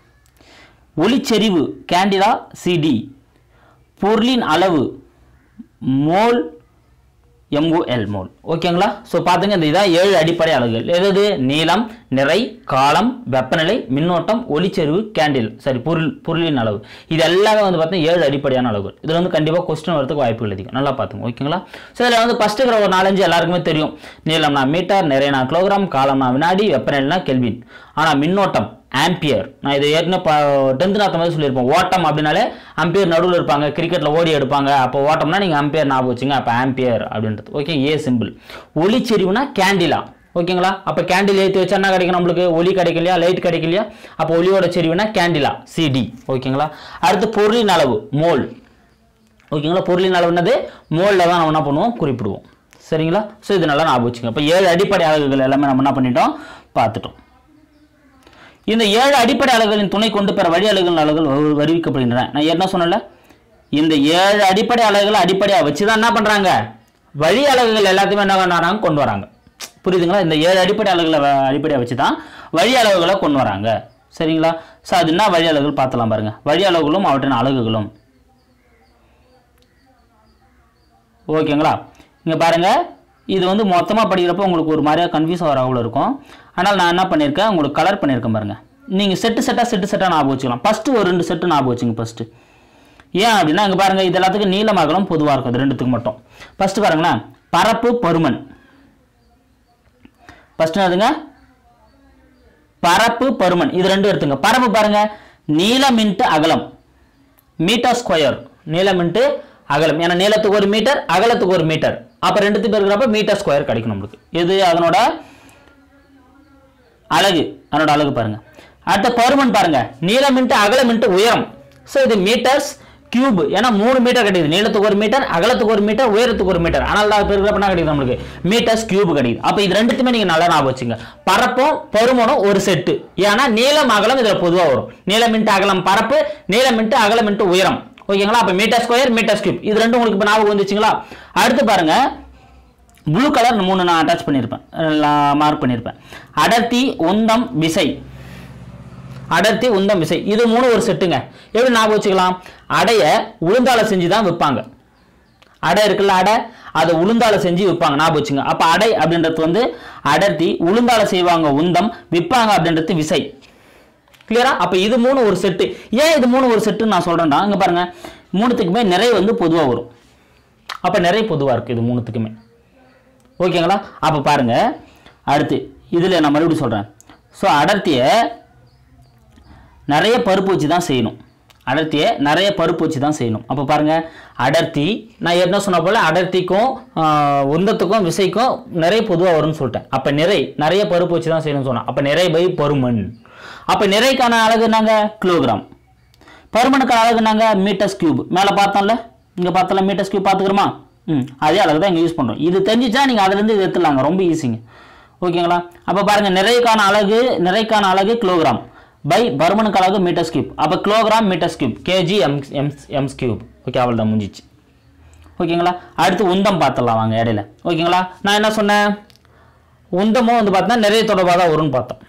ஒளிச்செறிவு கேண்டிடா சிடி பொருளின் அளவு மோல் எம்ஓஎல் மோல் ஓகேங்களா ஸோ பார்த்துங்க இந்த இதான் ஏழு அடிப்படை அலகுகள் எது நீளம் நிறை காலம் வெப்பநிலை மின்னோட்டம் ஒளிச்செறிவு கேண்டில் சரி பொருள் பொருளின் அளவு இது எல்லாமே வந்து பார்த்தீங்கன்னா ஏழு அடிப்படையான அளவுகள் இதில் வந்து கண்டிப்பாக கொஸ்டின் வரதுக்கு வாய்ப்புகள் அதிகம் நல்லா பார்த்துங்க ஓகேங்களா ஸோ இதில் வந்து ஃபஸ்ட்டு இருக்கிற ஒரு நாலஞ்சு எல்லாருக்குமே தெரியும் நீளம்னா மீட்டர் நிறைனா கிலோகிராம் காலம்னா வினாடி வெப்பநிலைனா கெல்வின் ஆனால் மின்னோட்டம் ஆம்பியர் நான் இது ஏற்கனவே டென்த் நாத்த மாதிரி சொல்லியிருப்போம் ஓட்டம் அப்படின்னாலே அம்பியர் நடுவில் இருப்பாங்க கிரிக்கெட்டில் ஓடி எடுப்பாங்க அப்போ ஓட்டம்னா நீங்கள் அம்பியர் ஞாபகம் வச்சுங்க அப்போ ஆம்பியர் அப்படின்றது ஓகே ஏ சிம்பிள் ஒளிச்செறிவுனா கேண்டிலா ஓகேங்களா அப்போ கேண்டில் ஏற்றி வச்சா என்ன கிடைக்கும் நம்மளுக்கு ஒளி கிடைக்கலையா லைட் கிடைக்கலையா அப்போ ஒளியோட செறிவுனா கேண்டிலா சிடி ஓகேங்களா அடுத்து பொருளின் அளவு மோல் ஓகேங்களா பொருளின் அளவு என்னது மோலில் தான் நம்ம என்ன பண்ணுவோம் குறிப்பிடுவோம் சரிங்களா ஸோ இது நல்லா ஞாபகம் வச்சுங்க இப்போ ஏழு அடிப்படை அலகுகள் எல்லாமே நம்ம என்ன பண்ணிட்டோம் பார்த்துட்டோம் இந்த ஏழு அடிப்படை அலகுகளின் துணை கொண்டு பெற வழி அலகுகள் அலகுகள் வரு- வருவிக்கப்படுகின்றன நான் என்ன சொன்னல இந்த ஏழு அடிப்படை அலகுகளை அடிப்படையாக வச்சு தான் என்ன பண்ணுறாங்க வழி அலகுகள் எல்லாத்தையுமே என்ன பண்ணுறாங்க கொண்டு வராங்க புரியுதுங்களா இந்த ஏழு அடிப்படை அலகுகளை வ- அடிப்படையாக வச்சு தான் வழி அலகுகளை கொண்டு வராங்க சரிங்களா ஸோ அது என்ன வழி அலகுகள் பார்த்தலாம் பாருங்க வழி அலகுகளும் அவற்றின் அலகுகளும் ஓகேங்களா இங்கே பாருங்க இது வந்து மொத்தமாக படிக்கிறப்போ உங்களுக்கு ஒரு மாதிரியாக கன்ஃபியூஸ் ஆகிற அவ்வளோ இருக்கும் ஆனால் நான் என்ன பண்ணியிருக்கேன் உங்களுக்கு கலர் பண்ணியிருக்கேன் பாருங்க நீங்கள் செட்டு செட்டாக செட்டு செட்டாக ஞாபகம் வச்சுக்கலாம் ஃபஸ்ட்டு ஒரு ரெண்டு செட்டு ஞாபகம் வச்சுங்க ஃபஸ்ட்டு ஏன் அப்படின்னா இங்கே பாருங்கள் இது எல்லாத்துக்கும் நீளம் அகலம் பொதுவாக இருக்கும் இது ரெண்டுத்துக்கு மட்டும் ஃபஸ்ட்டு பாருங்களேன் பரப்பு பருமன் ஃபஸ்ட்டு அதுங்க பரப்பு பருமன் இது ரெண்டும் எடுத்துங்க பரப்பு பாருங்க நீளம் இன்ட்டு அகலம் மீட்டர் ஸ்கொயர் நீளம் இன்ட்டு அகலம் ஏன்னா நீளத்துக்கு ஒரு மீட்டர் அகலத்துக்கு ஒரு மீட்டர் அப்போ ரெண்டுத்துக்கு இருக்கிறப்ப மீட்டர் ஸ்கொயர் கிடைக்கும் நம்மளுக்கு இது அதனோட அழகு அதனோட அழகு பாருங்க அடுத்த பருமன் பாருங்க நீளம் இன்ட்டு அகலம் இன்ட்டு உயரம் ஸோ இது மீட்டர்ஸ் கியூப் ஏன்னா மூணு மீட்டர் கிடைக்குது நீளத்துக்கு ஒரு மீட்டர் அகலத்துக்கு ஒரு மீட்டர் உயரத்துக்கு ஒரு மீட்டர் ஆனால் தான் இருக்கிறப்ப என்ன கிடைக்குது நம்மளுக்கு மீட்டர்ஸ் கியூப் கிடைக்குது அப்போ இது ரெண்டுத்துமே நீங்கள் நல்லா ஞாபகம் வச்சுங்க பரப்பும் பருமனும் ஒரு செட்டு ஏன்னா நீளம் அகலம் இதில் பொதுவாக வரும் நீளம் இன்ட்டு அகலம் பரப்பு நீளம் இன்ட்டு அகலம் இன்ட்டு உயரம் ஓகேங்களா அப்போ மீட்டர் ஸ்கொயர் மீட்டர் கியூப் இது ரெண்டும் உங்களுக்கு இப்போ ஞாபகம் வந்துச்சுங்களா அடுத்து பாருங்க ப்ளூ கலர் மூணு நான் அட்டாச் பண்ணியிருப்பேன் மார்க் பண்ணியிருப்பேன் அடர்த்தி உந்தம் விசை அடர்த்தி உந்தம் விசை இது மூணு ஒரு செட்டுங்க எப்படி ஞாபகம் வச்சுக்கலாம் அடைய உளுந்தால செஞ்சு தான் விற்பாங்க அடை இருக்குல்ல அடை அதை உளுந்தால செஞ்சு விற்பாங்க ஞாபகம் வச்சுங்க அப்போ அடை அப்படின்றது வந்து அடர்த்தி உளுந்தால செய்வாங்க உந்தம் விற்பாங்க அப்படின்றது விசை கிளியரா அப்போ இது மூணு ஒரு செட்டு ஏன் இது மூணு ஒரு செட்டுன்னு நான் சொல்கிறேன்டா இங்கே பாருங்க மூணுத்துக்குமே நிறை வந்து பொதுவாக வரும் அப்போ நிறை பொதுவாக இருக்குது இது மூணுத்துக்குமே ஓகேங்களா அப்போ பாருங்க அடுத்து இதில் நான் மறுபடியும் சொல்கிறேன் ஸோ அடர்த்தியை நிறைய பருப்பு வச்சு தான் செய்யணும் அடர்த்தியை நிறைய பருப்பு வச்சு தான் செய்யணும் அப்போ பாருங்க அடர்த்தி நான் என்ன சொன்ன போல அடர்த்திக்கும் ஆஹ், உந்தத்துக்கும் விசைக்கும் நிறைய பொதுவாக வரும்னு சொல்லிட்டேன் அப்போ நிறை நிறைய பருப்பு வச்சு தான் செய்யணும்னு சொன்னேன் அப்போ நிறை பை பருமன் அப்போ நிறைக்கான அழகு நாங்க கிலோகிராம் பருமனுக்கான அழகு நாங்க மீட்டர்ஸ் கியூப் மேலே பார்த்தோம்ல இங்கே பார்த்தோம்ல மீட்டர்ஸ் கியூப் பார்த்துக்கிறோமா ம் அதே அழகு தான் இங்கே யூஸ் பண்ணுறோம் இது தெரிஞ்சிச்சா நீங்கள் அதுலேருந்து இது எடுத்துடலாங்க ரொம்ப ஈஸிங்க ஓகேங்களா அப்போ பாருங்கள் நிறைக்கான அழகு நிறைக்கான அழகு கிலோகிராம் பை பருமனுக்கு அழகு மீட்டர்ஸ் கியூப் அப்போ kilogram metres cube KG M M Ms cube okay அவள் தான் முடிஞ்சிச்சு ஓகேங்களா அடுத்து உந்தம் பார்த்துடலாம் வாங்க இடையில ஓகேங்களா நான் என்ன சொன்னேன் உந்தமும் வந்து பார்த்தா நிறைய தொடர்பாக தான் வரும்னு பார்த்தோம்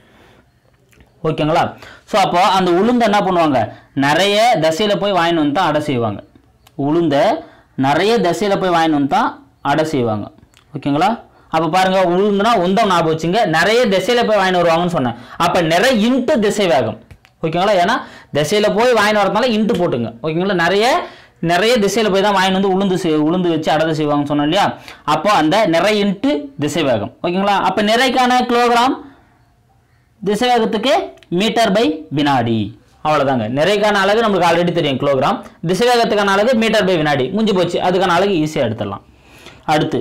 ஓகேங்களா ஸோ அப்போ அந்த உளுந்தை என்ன பண்ணுவாங்க நிறைய தசையில் போய் வாங்கிட்டு வந்து தான் அடை செய்வாங்க உளுந்தை நிறைய தசையில் போய் வாங்கிட்டு வந்து தான் அடை செய்வாங்க ஓகேங்களா அப்போ பாருங்க உளுந்துனா உந்தம் ஞாபகம் வச்சுங்க நிறைய திசையில் போய் வாங்கிட்டு வருவாங்கன்னு சொன்னேன் அப்போ நிறைய இன்ட்டு திசை வேகம் ஓகேங்களா ஏன்னா திசையில் போய் வாங்கிட்டு வரதுனால இன்ட்டு போட்டுங்க ஓகேங்களா நிறைய நிறைய திசையில் போய் தான் வாங்கிட்டு வந்து உளுந்து செய்- உளுந்து வச்சு அடை செய்வாங்கன்னு சொன்னோம் இல்லையா அப்போ அந்த நிறைய இன்ட்டு திசை வேகம் ஓகேங்களா அப்போ நிறைக்கான கிலோகிராம் திசைவேகத்துக்கு மீட்டர் பை வினாடி அவ்வளோதாங்க நிறைக்கான அழகு நம்மளுக்கு ஆல்ரெடி தெரியும் கிலோகிராம் திசைவேகத்துக்கான அழகு மீட்டர் பை வினாடி முடிஞ்சு போச்சு அதுக்கான அழகு ஈஸியாக எடுத்துடலாம் அடுத்து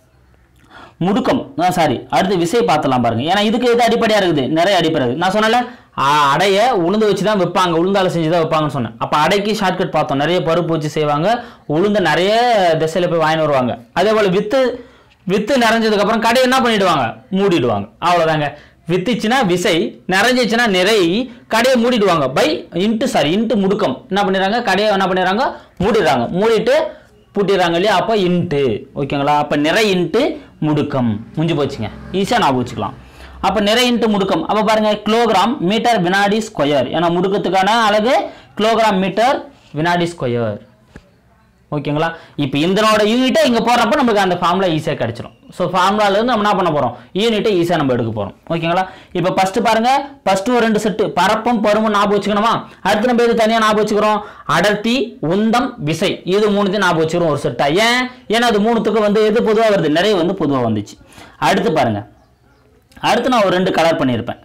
முடுக்கம் சாரி அடுத்து விசை பார்த்துலாம் பாருங்க ஏன்னா இதுக்கு இது அடிப்படையாக இருக்குது நிறைய அடிப்படை இருக்குது. நான் சொன்னல அடைய உளுந்து வச்சு தான் வைப்பாங்க உளுந்தால செஞ்சு தான் வைப்பாங்கன்னு சொன்னேன் அப்போ அடைக்கு ஷார்ட்கட் பார்த்தோம் நிறைய பருப்பு வச்சு செய்வாங்க உளுந்த நிறைய திசையில் போய் வாங்கிட்டு வருவாங்க அதே போல் வித்து வித்து நிறைஞ்சதுக்கப்புறம் கடை என்ன பண்ணிடுவாங்க மூடிடுவாங்க அவ்வளோதாங்க வித்துச்சுன்னா விசை நிறைஞ்சிச்சுன்னா நிறை கடையை மூடிடுவாங்க பை இன்ட்டு சாரி இன்ட்டு முடுக்கம் என்ன பண்ணிடுறாங்க கடையை என்ன பண்ணிடுறாங்க மூடிடுறாங்க மூடிட்டு பூட்டிடுறாங்க இல்லையா அப்போ இன்ட்டு ஓகேங்களா அப்போ நிறை இன்ட்டு முடுக்கம் முடிஞ்சு போச்சுங்க ஈஸியாக ஞாபகம் வச்சுக்கலாம் அப்போ நிறை இன்ட்டு முடுக்கம் அப்போ பாருங்க கிலோகிராம் மீட்டர் வினாடி ஸ்கொயர் ஏன்னா முடுக்கத்துக்கான அழகு கிலோகிராம் மீட்டர் வினாடி ஸ்கொயர் ஓகேங்களா இப்போ இதனோட யூனிட்டை இங்கே போடுறப்ப நமக்கு அந்த ஃபார்முலா ஈஸியாக கிடச்சிரும் ஸோ ஃபார்முலாலேருந்து நம்ம என்ன பண்ண போகிறோம் யூனிட்டை ஈஸியாக நம்ம எடுக்க போகிறோம் ஓகேங்களா இப்போ ஃபஸ்ட்டு பாருங்க ஃபஸ்ட்டு ஒரு ரெண்டு செட்டு பரப்பும் பருமும் ஞாபகம் வச்சுக்கணுமா அடுத்து நம்ம இது தனியாக ஞாபகம் வச்சுக்கிறோம் அடர்த்தி உந்தம் விசை இது மூணுத்தையும் ஞாபகம் வச்சுக்கிறோம் ஒரு செட்டா ஏன் ஏன்னா அது மூணுத்துக்கும் வந்து எது பொதுவாக வருது நிறைய வந்து பொதுவாக வந்துச்சு அடுத்து பாருங்க அடுத்து நான் ஒரு ரெண்டு கலர் பண்ணியிருப்பேன்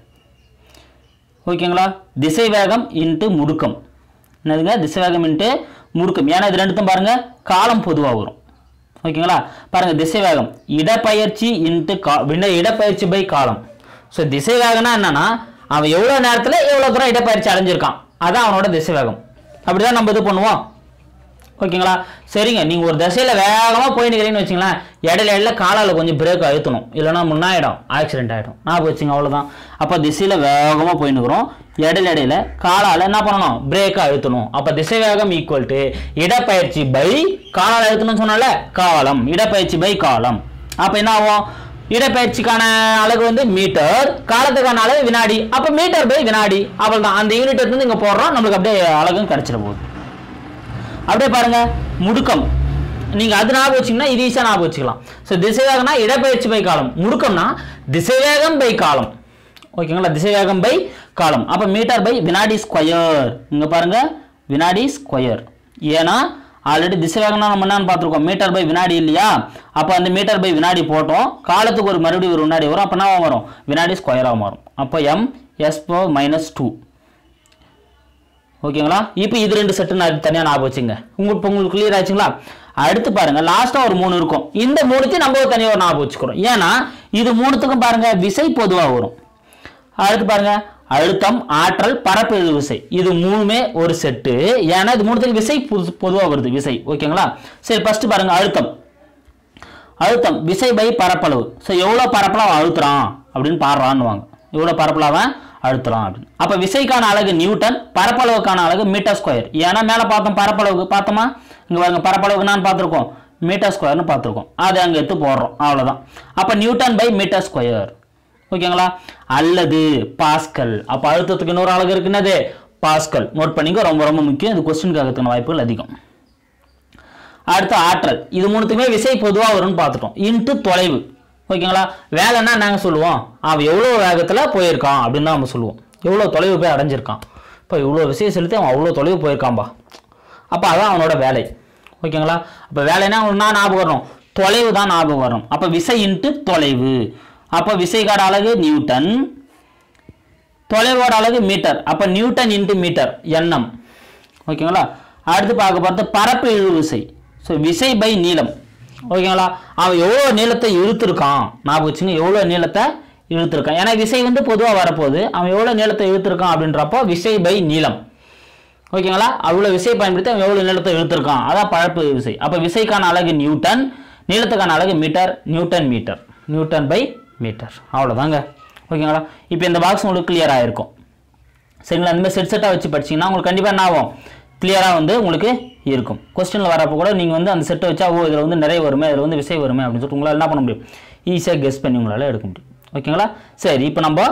ஓகேங்களா திசை வேகம் இன்ட்டு முடுக்கம் என்னதுங்க திசை வேகம் இன்ட்டு முடுக்கம் ஏன்னா இது ரெண்டுத்தும் பாருங்க காலம் பொதுவாக வரும் ஓகேங்களா பாருங்க திசை வேகம் இடப்பெயர்ச்சி இன்ட்டு கா விட- இடப்பெயர்ச்சி பை காலம் ஸோ திசை வேகம்னா என்னன்னா அவன் எவ்வளோ நேரத்தில் எவ்வளோ தூரம் இடப்பெயர்ச்சி அடைஞ்சிருக்கான் அதான் அவனோட திசை வேகம் அப்படிதான் நம்ம இது பண்ணுவோம் ஓகேங்களா சரிங்க நீங்கள் ஒரு திசையில் வேகமாக போய் நிற்கிறீங்கன்னு வச்சுங்களேன் இடையில இடையில காலால் கொஞ்சம் பிரேக் அழுத்தணும் இல்லைன்னா முன்னாயிடும் ஆக்சிடென்ட் ஆகிடும் நான் வச்சுங்க அவ்வளோதான் அப்போ திசையில் வேகமாக போய் நிற்கிறோம் இடையில இடையில காலால் என்ன பண்ணணும் பிரேக்கை அழுத்தணும் அப்போ திசை வேகம் ஈக்குவல் டு இடப்பெயர்ச்சி பை காலால் அழுத்தணும்னு சொன்னால காலம் இடப்பெயர்ச்சி பை காலம் அப்போ என்ன ஆகும் இடப்பெயர்ச்சிக்கான அலகு வந்து மீட்டர் காலத்துக்கான அளவு வினாடி அப்போ மீட்டர் பை வினாடி அவ்வளோ தான் அந்த யூனிட் எடுத்து இங்கே போடுறோம் நம்மளுக்கு அப்படியே அழகும் கிடச்சிட போகுது அப்படியே பாருங்க முடுக்கம் நீங்கள் அது ஞாபகம் வச்சிங்கன்னா இது ஈஸியாக ஞாபகம் வச்சுக்கலாம் ஸோ திசைவேகம்னா இடப்பெயர்ச்சி பை காலம் முடுக்கம்னா திசைவேகம் பை காலம் ஓகேங்களா திசைவேகம் பை காலம் அப்போ மீட்டர் பை வினாடி ஸ்கொயர் இங்கே பாருங்க வினாடி ஸ்கொயர் ஏன்னா ஆல்ரெடி திசைவேகம்னா நம்ம என்னன்னு பார்த்துருக்கோம் மீட்டர் பை வினாடி இல்லையா அப்போ அந்த மீட்டர் பை வினாடி போட்டோம் காலத்துக்கு ஒரு மறுபடியும் ஒரு வினாடி வரும் அப்போ என்ன வரும் வினாடி ஸ்கொயராக மாறும் அப்போ எம் எஸ் மைனஸ் டூ ஓகேங்களா இப்போ இது ரெண்டு செட்டு நான் தனியாக ஞாபகம் வச்சுங்க உங்களுக்கு இப்போ உங்களுக்கு கிளியர் ஆச்சுங்களா அடுத்து பாருங்க லாஸ்ட்டாக ஒரு மூணு இருக்கும் இந்த மூணுத்தையும் நம்ம ஒரு தனியாக ஒரு ஞாபகம் வச்சுக்கிறோம் ஏன்னா இது மூணுத்துக்கும் பாருங்க விசை பொதுவாக வரும் அடுத்து பாருங்க அழுத்தம் ஆற்றல் பரப்பு எதிர்வு விசை இது மூணுமே ஒரு செட்டு ஏன்னா இது மூணுத்துக்கு விசை பொதுவாக வருது விசை ஓகேங்களா சரி ஃபர்ஸ்ட் பாருங்க அழுத்தம் அழுத்தம் விசை பை பரப்பளவு ஸோ எவ்வளோ பரப்பளவு அவன் அழுத்துறான் அப்படின்னு பாடுறான்னுவாங்க எவ்வளோ பரப்பளவு அவன் அழுத்துறான் அப்படின்னு அப்போ விசைக்கான அலகு நியூட்டன் பரப்பளவுக்கான அலகு மீட்டர் ஸ்கொயர் ஏன்னா மேலே பார்த்தோம் பரப்பளவுக்கு பார்த்தோமா இங்கே பாருங்க பரப்பளவுக்கு நான் பார்த்துருக்கோம் மீட்டர் ஸ்கொயர்னு பார்த்துருக்கோம் அதை அங்கே எடுத்து போடுறோம் அவ்வளோதான் அப்போ நியூட்டன் பை மீட்டர் ஸ்கொயர் ஓகேங்களா அல்லது பாஸ்கல் அப்போ அழுத்தத்துக்கு இன்னொரு அலகு இருக்குன்னது பாஸ்கல் நோட் பண்ணிக்க ரொம்ப ரொம்ப முக்கியம் இது கொஸ்டின் கேட்கறதுக்கான வாய்ப்புகள் அதிகம் அடுத்து ஆற்றல் இது மூணுத்துக்குமே விசை பொதுவாக வரும்னு பார்த்துட்டோம் இன்ட்டு தொலைவு ஓகேங்களா வேலைன்னா நாங்கள் சொல்லுவோம் அவன் எவ்வளோ வேகத்தில் போயிருக்கான் அப்படின்னு தான் நம்ம சொல்லுவோம் எவ்வளோ தொலைவு போய் அடைஞ்சிருக்கான் இப்போ இவ்வளோ விசையை செலுத்தி அவன் அவ்வளோ தொலைவு போயிருக்கான்பா அப்போ அதான் அவனோட வேலை ஓகேங்களா அப்போ வேலைன்னா அவனுக்கு என்ன ஞாபகம் வரணும் தொலைவு தான் ஞாபகம் வரும் அப்போ விசை இன்ட்டு தொலைவு அப்போ விசைக்கான அலகு நியூட்டன் தொலைவோட அலகு மீட்டர் அப்போ நியூட்டன் இன்ட்டு மீட்டர் எண்ணம் ஓகேங்களா அடுத்து பார்க்க போகிறது பரப்பு இழு விசை ஸோ விசை பை நீளம் ஓகேங்களா அவன் எவ்வளோ நீளத்தை இழுத்துருக்கான் ஞாபகம் வச்சுங்க எவ்வளோ நீளத்தை இழுத்துருக்கான் ஏன்னா விசை வந்து பொதுவாக வரப்போகுது அவன் எவ்வளோ நீளத்தை இழுத்துருக்கான் அப்படின்றப்போ விசை பை நீளம் ஓகேங்களா அவ்வளோ விசை பயன்படுத்தி அவன் எவ்வளோ நீளத்தை இழுத்துருக்கான் அதான் பரப்பு விசை அப்போ விசைக்கான அலகு நியூட்டன் நீளத்துக்கான அலகு metre newton metre newton per metre அவ்வளோதாங்க ஓகேங்களா இப்போ இந்த பாக்ஸ் உங்களுக்கு கிளியர் ஆகிருக்கும் சரிங்களா இந்த மாதிரி செட் செட்டாக வச்சு படிச்சீங்கன்னா உங்களுக்கு கண்டிப்பாக என்ன ஆகும் கிளியராக வந்து உங்களுக்கு இருக்கும் கொஸ்டினில் வரப்போ கூட நீங்கள் வந்து அந்த செட்டை வச்சா ஓ இதில் வந்து நிறைய வருமே இதில் வந்து விசை வருமே அப்படின்னு சொல்லிட்டு உங்களால் என்ன பண்ண முடியும் ஈஸியாக கெஸ் பண்ணி உங்களால் எடுக்க முடியும் ஓகேங்களா சரி இப்போ நம்ம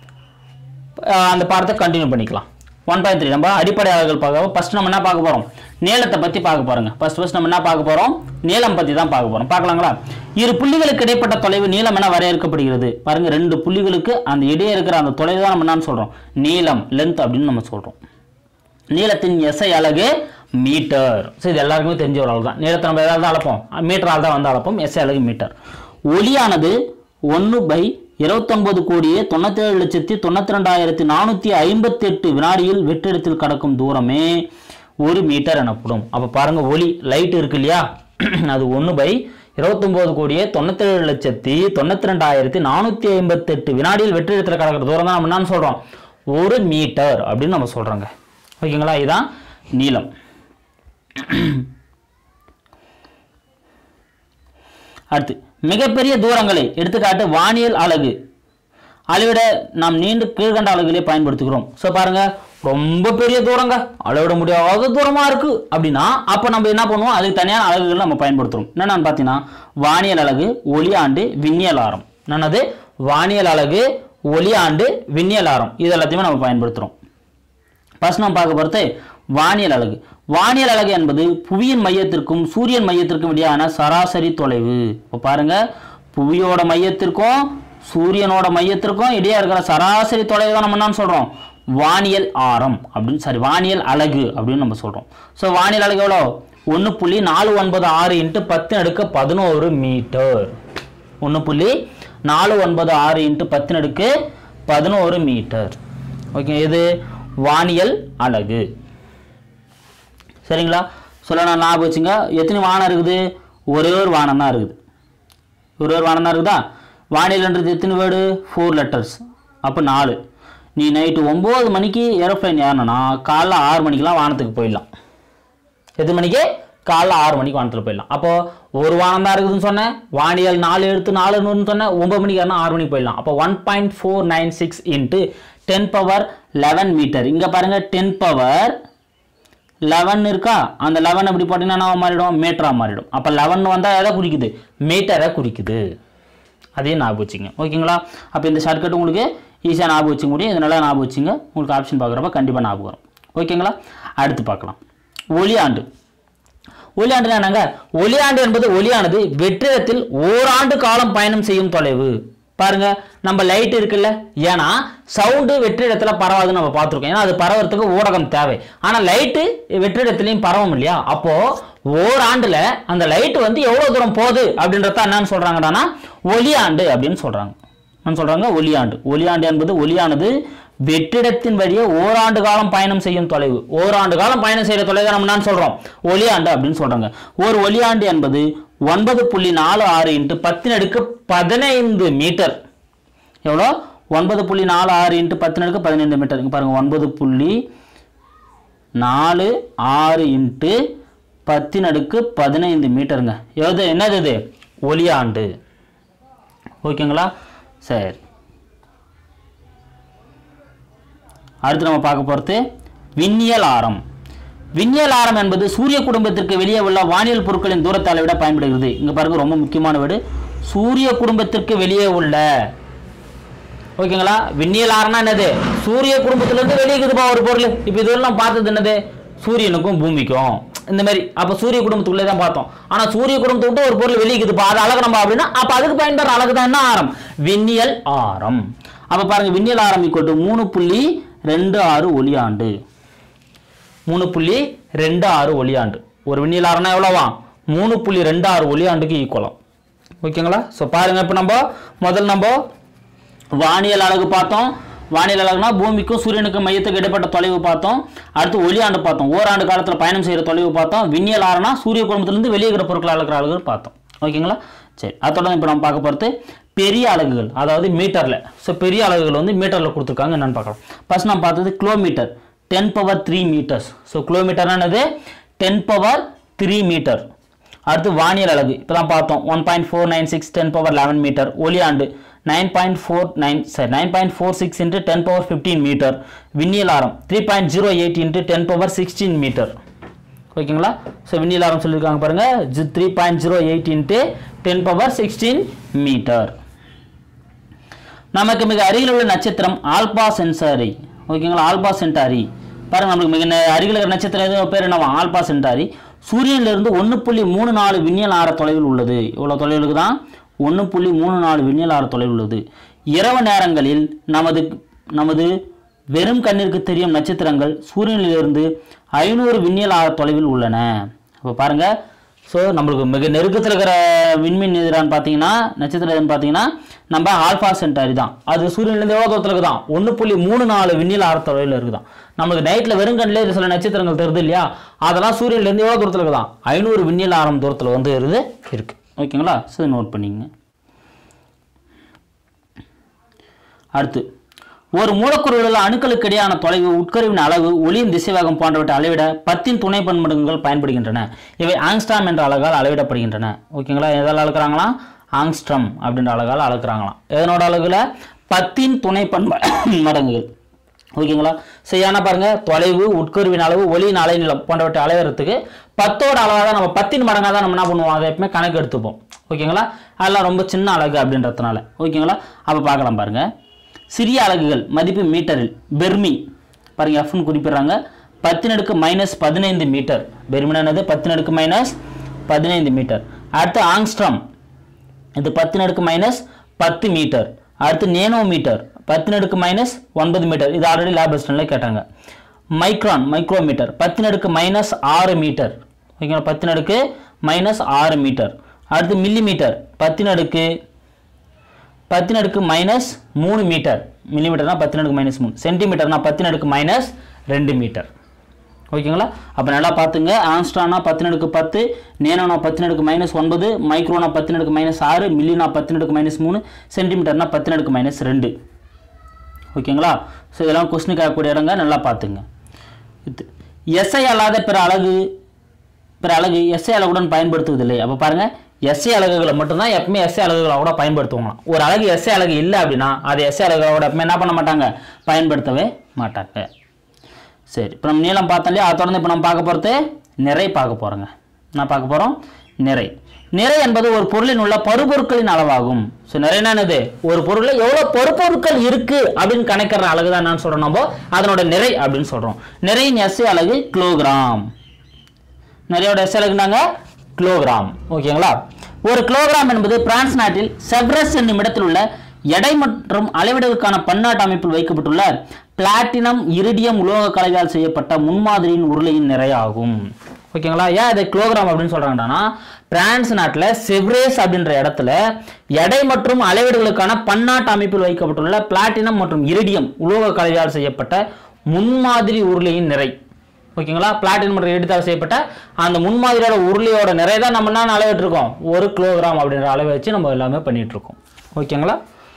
அஹ், அந்த பாடத்தை கண்டினியூ பண்ணிக்கலாம் ஒன் பாயிண்ட் த்ரீ நம்ம அடிப்படை அளவுகள் பார்க்க ஃபர்ஸ்ட் நம்ம என்ன பார்க்க போகிறோம் நீளத்தை பற்றி பார்க்க போகிறோங்க ஃபர்ஸ்ட் ஃபர்ஸ்ட் நம்ம என்ன பார்க்க போகிறோம் நீளம் பற்றி தான் பார்க்க போகிறோம் பார்க்கலாங்களா இரு புள்ளிகளுக்கு இடைப்பட்ட தொலைவு நீளம் என வரையறுக்கப்படுகிறது பாருங்க ரெண்டு புள்ளிகளுக்கு அந்த இடையே இருக்கிற அந்த தொலைவு தான் நம்ம என்னன்னு சொல்கிறோம் நீளம் லென்த் அப்படின்னு நம்ம சொல்கிறோம் நீளத்தின் எஸ்ஐ அலகு மீட்டர் ஸோ இது எல்லாருக்குமே தெரிஞ்ச ஒரு அளவு தான் நீளத்தை நம்ம எதாவது தான் அளப்போம் மீட்டரால் தான் வந்து அளப்போம் எஸ்ஐ அலகு மீட்டர் ஒளியானது ஒன்று பை இருபத்தொன்பது கோடியே தொண்ணூத்தேழு லட்சத்தி தொண்ணூத்தி ரெண்டாயிரத்தி நானூற்றி ஐம்பத்தெட்டு வினாடியில் வெற்றிடத்தில் கடக்கும் தூரமே ஒரு மீட்டர் எனப்படும் அப்போ பாருங்க ஒளி லைட் இருக்கு இல்லையா அது ஒன்று பை இருபத்தொம்போது கோடியே தொண்ணூத்தேழு லட்சத்தி தொண்ணூத்தி ரெண்டாயிரத்தி நானூற்றி ஐம்பத்தெட்டு வினாடியில் வெற்றிடத்தில் கடக்கிற தூரம் தான் நம்ம என்னன்னு சொல்கிறோம் ஒரு மீட்டர் அப்படின்னு நம்ம சொல்கிறோங்க ஓகேங்களா இதுதான் நீளம் அடுத்து மிகப்பெரிய தூரங்களை எடுத்துக்காட்டு வானியல் அலகு அளவிட நாம் நீண்டு கீழ்கண்ட அலகுகளே பயன்படுத்துகிறோம் ஸோ பாருங்க ரொம்ப பெரிய தூரங்க அளவிட முடியாத தூரமா இருக்கு அப்படின்னா அப்போ நம்ம என்ன பண்ணுவோம் அதுக்கு தனியான அலகுகள் நம்ம பயன்படுத்துறோம் என்னென்னு பார்த்தீங்கன்னா வானியல் அலகு ஒளியாண்டு விண்ணியல் ஆரம் என்னது வானியல் அலகு ஒளியாண்டு விண்ணியல் ஆரம் இது எல்லாத்தையுமே நம்ம பயன்படுத்துகிறோம் ஃபர்ஸ்ட் நம்ம பார்க்க போகிறது வானியல் அலகு வானியல் அலகு என்பது புவியின் மையத்திற்கும் சூரியன் மையத்திற்கும் இடையான சராசரி தொலைவு இப்போ பாருங்க புவியோட மையத்திற்கும் சூரியனோட மையத்திற்கும் இடையே இருக்கிற சராசரி தொலைவு தான் நம்ம என்னன்னு சொல்கிறோம் வானியல் ஆரம் அப்படின்னு சாரி வானியல் அலகு அப்படின்னு நம்ம சொல்கிறோம் ஸோ வானியல் அலகு எவ்வளோ ஒன்று புள்ளி நாலு ஒன்பது ஆறு இன்ட்டு பத்து அடுக்க பதினோரு மீட்டர் ஒன்று புள்ளி நாலு ஒன்பது ஆறு இன்ட்டு பத்து அடுக்கு பதினோரு மீட்டர் ஓகே இது வானியல் அலகு சரிங்களா சொல்ல நான் ஞாபகம் வச்சுங்க எத்தனை வானம் இருக்குது ஒரே ஒரு வானம் தான் இருக்குது ஒரே ஒரு வானம் தான் இருக்குதா வானியல்ன்றது எத்தனை வேர்டு ஃபோர் லெட்டர்ஸ் அப்போ நாலு நீ நைட்டு ஒம்பது மணிக்கு ஏரோப்ளைன் ஏறணும்னா காலைல ஆறு மணிக்கெலாம் வானத்துக்கு போயிடலாம் எத்தனை மணிக்கு காலைல ஆறு மணிக்கு வானத்தில் போயிடலாம் அப்போ ஒரு வானம் தான் இருக்குதுன்னு சொன்னேன் வானியல் நாலு எடுத்து நாலு நூறுன்னு சொன்னேன் ஒன்பது மணிக்கு ஏறினா ஆறு மணிக்கு போயிடலாம் அப்போ one point four nine six into ten power eleven metre இங்கே பாருங்க டென் பவர் லெவன் இருக்கா அந்த லெவன் அப்படி போட்டிங்கன்னா என்ன மாறிடும் மீட்டராக மாறிடும் அப்போ லெவன் வந்தால் எதை குறிக்குது மீட்டரை குறிக்குது அதையும் ஞாபகம் வச்சுங்க ஓகேங்களா அப்போ இந்த ஷார்ட்கட் உங்களுக்கு ஈஸியாக ஞாபகம் வச்சுக்க முடியும் இதனால ஞாபகம் வச்சுங்க உங்களுக்கு ஆப்ஷன் பார்க்குறப்ப கண்டிப்பாக ஞாபகம் வரும் ஓகேங்களா அடுத்து பார்க்கலாம் ஒளியாண்டு ஒளியாண்டுனா என்னங்க ஒளியாண்டு என்பது ஒளியானது வெற்றிடத்தில் ஓராண்டு காலம் பயணம் செய்யும் தொலைவு பாருங்க நம்ம லைட் இருக்குல்ல ஏன்னா சவுண்டு வெற்றிடத்துல பரவாதுன்னு நம்ம பார்த்துருக்கோம் ஏன்னா அது பரவறதுக்கு ஊடகம் தேவை ஆனா லைட்டு வெற்றிடத்துலையும் பரவும் இல்லையா அப்போ ஓராண்டுல அந்த லைட் வந்து எவ்வளவு தூரம் போகுது அப்படின்றத என்னன்னு சொல்றாங்கடானா ஒளியாண்டு அப்படின்னு சொல்றாங்க என்ன சொல்றாங்க ஒளியாண்டு ஒளியாண்டு என்பது ஒளியானது வெற்றிடத்தின் வழியே ஓராண்டு காலம் பயணம் செய்யும் தொலைவு ஓராண்டு காலம் பயணம் செய்யற தொலைவை நம்ம என்ன சொல்றோம் ஒளியாண்டு அப்படின்னு சொல்றாங்க ஒரு ஒளியாண்டு என்பது ஒன்பது புள்ளி நாலு ஆறு இன்ட்டு பத்தின் அடுக்கு பதினைந்து மீட்டர் எவ்வளோ ஒன்பது புள்ளி நாலு ஆறு இன்ட்டு பத்தின் அடுக்கு பதினைந்து மீட்டர் இங்க பாருங்க ஒன்பது புள்ளி நாலு ஆறு இன்ட்டு பத்தின் அடுக்கு பதினைந்து மீட்டருங்க எது என்னது இது ஒளியாண்டு ஓகேங்களா சரி அடுத்து நம்ம பார்க்க போகிறது விண்ணியல் ஆரம் விண்ணியல் ஆரம் என்பது சூரிய குடும்பத்திற்கு வெளியே உள்ள வானியல் பொருட்களின் தூரத்தை அளவிட பயன்படுகிறது இங்க பாருங்க ரொம்ப முக்கியமான வீடு சூரிய குடும்பத்திற்கு வெளியே உள்ள ஓகேங்களா விண்ணியல் ஆரம்னா என்னது சூரிய குடும்பத்திலிருந்து வெளியே இருக்குதுப்பா ஒரு பொருள் இப்போ இதெல்லாம் பார்த்தது என்னது சூரியனுக்கும் பூமிக்கும் இந்த மாதிரி அப்போ சூரிய குடும்பத்துக்குள்ளே தான் பார்த்தோம் ஆனால் சூரிய குடும்பத்தை விட்டு ஒரு பொருள் வெளியே இருக்குதுப்பா அது அழகு நம்ம அப்படின்னா அப்போ அதுக்கு பயன்படுற அழகு தான் என்ன ஆரம் விண்ணியல் ஆரம் அப்போ பாருங்க விண்ணியல் ஆரம் ஈக்குவல் மூணு புள்ளி ரெண்டு ஆறு ஒளியாண்டு மூணு புள்ளி ரெண்டு ஆறு ஒளியாண்டு ஒரு விண்ணியல் ஆரம்னா எவ்வளோவா மூணு புள்ளி ரெண்டு ஆறு ஒளியாண்டுக்கு ஈக்குவலாம் ஓகேங்களா ஸோ பாருங்க இப்போ நம்ம முதல் நம்ம வானியல் அலகு பார்த்தோம் வானியல் அலகுனா பூமிக்கும் சூரியனுக்கும் மையத்துக்கு இடைப்பட்ட தொலைவு பார்த்தோம் அடுத்து ஒளியாண்டு பார்த்தோம் ஓராண்டு காலத்தில் பயணம் செய்கிற தொலைவு பார்த்தோம் விண்ணியல் ஆறுனா சூரிய குடும்பத்திலிருந்து வெளியே இருக்கிற பொருட்கள் அளக்கிற அலகுகள் பார்த்தோம் ஓகேங்களா சரி அதோட இப்போ நம்ம பார்க்க போகிறது பெரிய அலகுகள் அதாவது மீட்டரில் ஸோ பெரிய அலகுகள் வந்து மீட்டரில் கொடுத்துருக்காங்க என்னன்னு பார்க்கலாம் ஃபர்ஸ்ட் நம்ம பார்த்தது kilometre ten power three metres so கிலோமீட்டர்னா என்னது டென் பவர் த்ரீ மீட்டர் அடுத்து வானியல் அலகு இப்போ தான் பார்த்தோம் one point four nine six ten power eleven metre ஒளியாண்டு nine point four nine sorry nine point four six into ten power fifteen metre விண்ணியல் ஆரம் three point zero eight into ten power sixteen metre ஓகேங்களா so விண்ணியல் ஆரம் சொல்லியிருக்காங்க பாருங்க three point zero eight into ten power sixteen metre நமக்கு மிக அருகில் உள்ள நட்சத்திரம் ஆல்பா சென்சாரி ஓகேங்களா ஆல்பா சென்டாரி பாருங்க நமக்கு மிக நெ- அருகில் இருக்கிற நட்சத்திரம் எது பேர் என்னவா ஆல்பா சென்டாரி சூரியனிலிருந்து ஒன்று புள்ளி மூணு நாலு விண்ணியல் ஆர தொலைவில் உள்ளது இவ்வளோ தொலைவுக்கு தான் ஒன்று புள்ளி மூணு நாலு விண்ணியல் ஆர தொலைவில் உள்ளது இரவு நேரங்களில் நமது நமது வெறும் கண்ணிற்கு தெரியும் நட்சத்திரங்கள் சூரியனிலிருந்து ஐநூறு விண்ணியல் ஆர தொலைவில் உள்ளன அப்போ பாருங்க ஸோ நம்மளுக்கு மிக நெருக்கத்தில் இருக்கிற விண்மீன் எதிரான்னு பார்த்தீங்கன்னா நட்சத்திரம் எதுன்னு பார்த்தீங்கன்னா நம்ம ஆல்ஃபா சென்டாரி தான் அது சூரியன்லேருந்து எவ்வளோ தூரத்தில் இருக்குதான் ஒன்று புள்ளி மூணு நாலு விண்ணில் ஆறு தொலைவில் இருக்குதான் நம்மளுக்கு நைட்டில் வெறுங்கண்ணிலே சில நட்சத்திரங்கள் தெரியுது இல்லையா அதெல்லாம் சூரியன்லேருந்து எவ்வளோ தூரத்தில் இருக்குதான் ஐநூறு விண்ணில் ஆரம் தூரத்தில் வந்து இருந்து இருக்கு ஓகேங்களா ஸோ நோட் பண்ணிங்க அடுத்து ஒரு மூலக்கூறுகளில் உள்ள அணுக்களுக்கு இடையான தொலைவு உட்கருவின் அளவு ஒளியின் திசைவேகம் போன்றவற்றை அளவிட பத்தின் துணை பன்மடங்குகள் பயன்படுகின்றன இவை ஆங்ஸ்டாம் என்ற அலகால் அளவிடப்படுகின்றன ஓகேங்களா எதால் அளக்குறாங்களா ஆங்ஸ்ட்ரம் அப்படின்ற அலகால் அளக்குறாங்களாம் எதனோட அலகுல பத்தின் துணை பன்ம மடங்குகள் ஓகேங்களா சரியான பாருங்க தொலைவு உட்கருவின் அளவு ஒளியின் அலைநீளம் போன்றவற்றை அளவிறதுக்கு பத்தோட அளவாக தான் நம்ம பத்தின் மடங்காக தான் நம்ம என்ன பண்ணுவோம் அதை எப்பவுமே கணக்கு எடுத்துப்போம் ஓகேங்களா அதெல்லாம் ரொம்ப சின்ன அலகு அப்படின்றதுனால ஓகேங்களா அப்போ பார்க்கலாம் பாருங்க சிறிய அலகுகள் மதிப்பு மீட்டரில் பெர்மி பாருங்க எஃப்னு குறிப்பிடுறாங்க பத்தினடுக்கு மைனஸ் பதினைந்து மீட்டர் பெர்மினா என்னது பத்தினடுக்கு மைனஸ் பதினைந்து மீட்டர் அடுத்து ஆங்ஸ்ட்ரம் இது பத்தினடுக்கு மைனஸ் பத்து மீட்டர் அடுத்து நேனோ மீட்டர் பத்தினடுக்கு மைனஸ் ஒன்பது மீட்டர் இது ஆல்ரெடி லேப் அசிஸ்டன்ட்ல கேட்டாங்க மைக்ரான் மைக்ரோமீட்டர் பத்தினடுக்கு மைனஸ் ஆறு மீட்டர் ஓகேங்களா பத்தினடுக்கு மைனஸ் ஆறு மீட்டர் அடுத்து மில்லி மீட்டர் பத்தினடுக்கு பத்தின் அடுக்கு மைனஸ் மூணு மீட்டர் மில்லிமீட்டர்னா பத்தின் அடுக்கு மைனஸ் மூணு சென்டிமீட்டர்னா பத்தின் அடுக்கு மைனஸ் ரெண்டு மீட்டர் ஓகேங்களா அப்போ நல்லா பார்த்துங்க ஆம்ஸ்ட்ரானா பத்தின் அடுக்கு பத்து நேனோனா பத்தின் அடுக்கு மைனஸ் ஒன்பது மைக்ரோனா பத்தின் அடுக்கு மைனஸ் ஆறு மில்லினா பத்தின் அடுக்கு மைனஸ் மூணு சென்டிமீட்டர்னா பத்தின் அடுக்கு மைனஸ் ரெண்டு ஓகேங்களா ஸோ இதெல்லாம் கொஸ்டின் கேட்கக்கூடிய இடங்க நல்லா பார்த்துங்க இது எஸ்ஐ அல்லாத பிற அழகு பிற அலகு எஸ்ஐ அலகுடன் பயன்படுத்துவதில்லை அப்போ பாருங்க எஸ்ஐ அலகுகளை மட்டும்தான் எப்பவுமே எஸ்ஐ அலகுகளை கூட பயன்படுத்துவாங்களாம் ஒரு அலகு எஸ்ஐ அலகு இல்லை அப்படின்னா அது எஸ்ஐ அலகுகளோட எப்பவுமே என்ன பண்ண மாட்டாங்க பயன்படுத்தவே மாட்டாங்க சரி இப்போ நம்ம நீளம் பார்த்தோம் இல்லையா அதை தொடர்ந்து இப்போ நம்ம பார்க்க போகிறது நிறை பார்க்க போகிறோங்க என்ன பார்க்க போகிறோம் நிறை நிறை என்பது ஒரு பொருளின் உள்ள பருப்பொருட்களின் அளவாகும் ஸோ நிறைனா என்னது ஒரு பொருளில் எவ்வளோ பருப்பொருட்கள் இருக்கு அப்படின்னு கணக்கிற அழகு தான் என்னன்னு சொல்கிறோம் நம்ம அதனோட நிறை அப்படின்னு சொல்கிறோம் நிறையின் எஸ்ஐ அலகு கிலோகிராம் நிறையோட எஸ் அலகுனாங்க கிலோகிராம் ஓகேங்களா ஒரு கிலோகிராம் என்பது பிரான்ஸ் நாட்டில் செவ்ரஸ் என்னும் இடத்தில் உள்ள எடை மற்றும் அளவிடுவதற்கான பன்னாட்டு அமைப்பில் வைக்கப்பட்டுள்ள பிளாட்டினம் இரிடியம் உலோக கலவையால் செய்யப்பட்ட முன்மாதிரியின் உருளையின் நிறையாகும் ஓகேங்களா ஏன் இதை கிலோகிராம் அப்படின்னு சொல்றாங்கன்னா பிரான்ஸ் நாட்டில் செவ்ரேஸ் அப்படின்ற இடத்துல எடை மற்றும் அளவீடுகளுக்கான பன்னாட்டு அமைப்பில் வைக்கப்பட்டுள்ள பிளாட்டினம் மற்றும் இரிடியம் உலோக கலவையால் செய்யப்பட்ட முன்மாதிரி உருளையின் நிறை ஓகேங்களா பிளாட்டினம் மற்றும் இரிடியத்தால் செய்யப்பட்ட அந்த முன்மாதிரியோட உருளையோட நிறை தான் நம்ம என்ன அளவிட்டு இருக்கோம் ஒரு கிலோகிராம் அப்படின்ற அளவை வச்சு நம்ம எல்லாமே பண்ணிட்டு இருக்கோம் ஓகேங்களா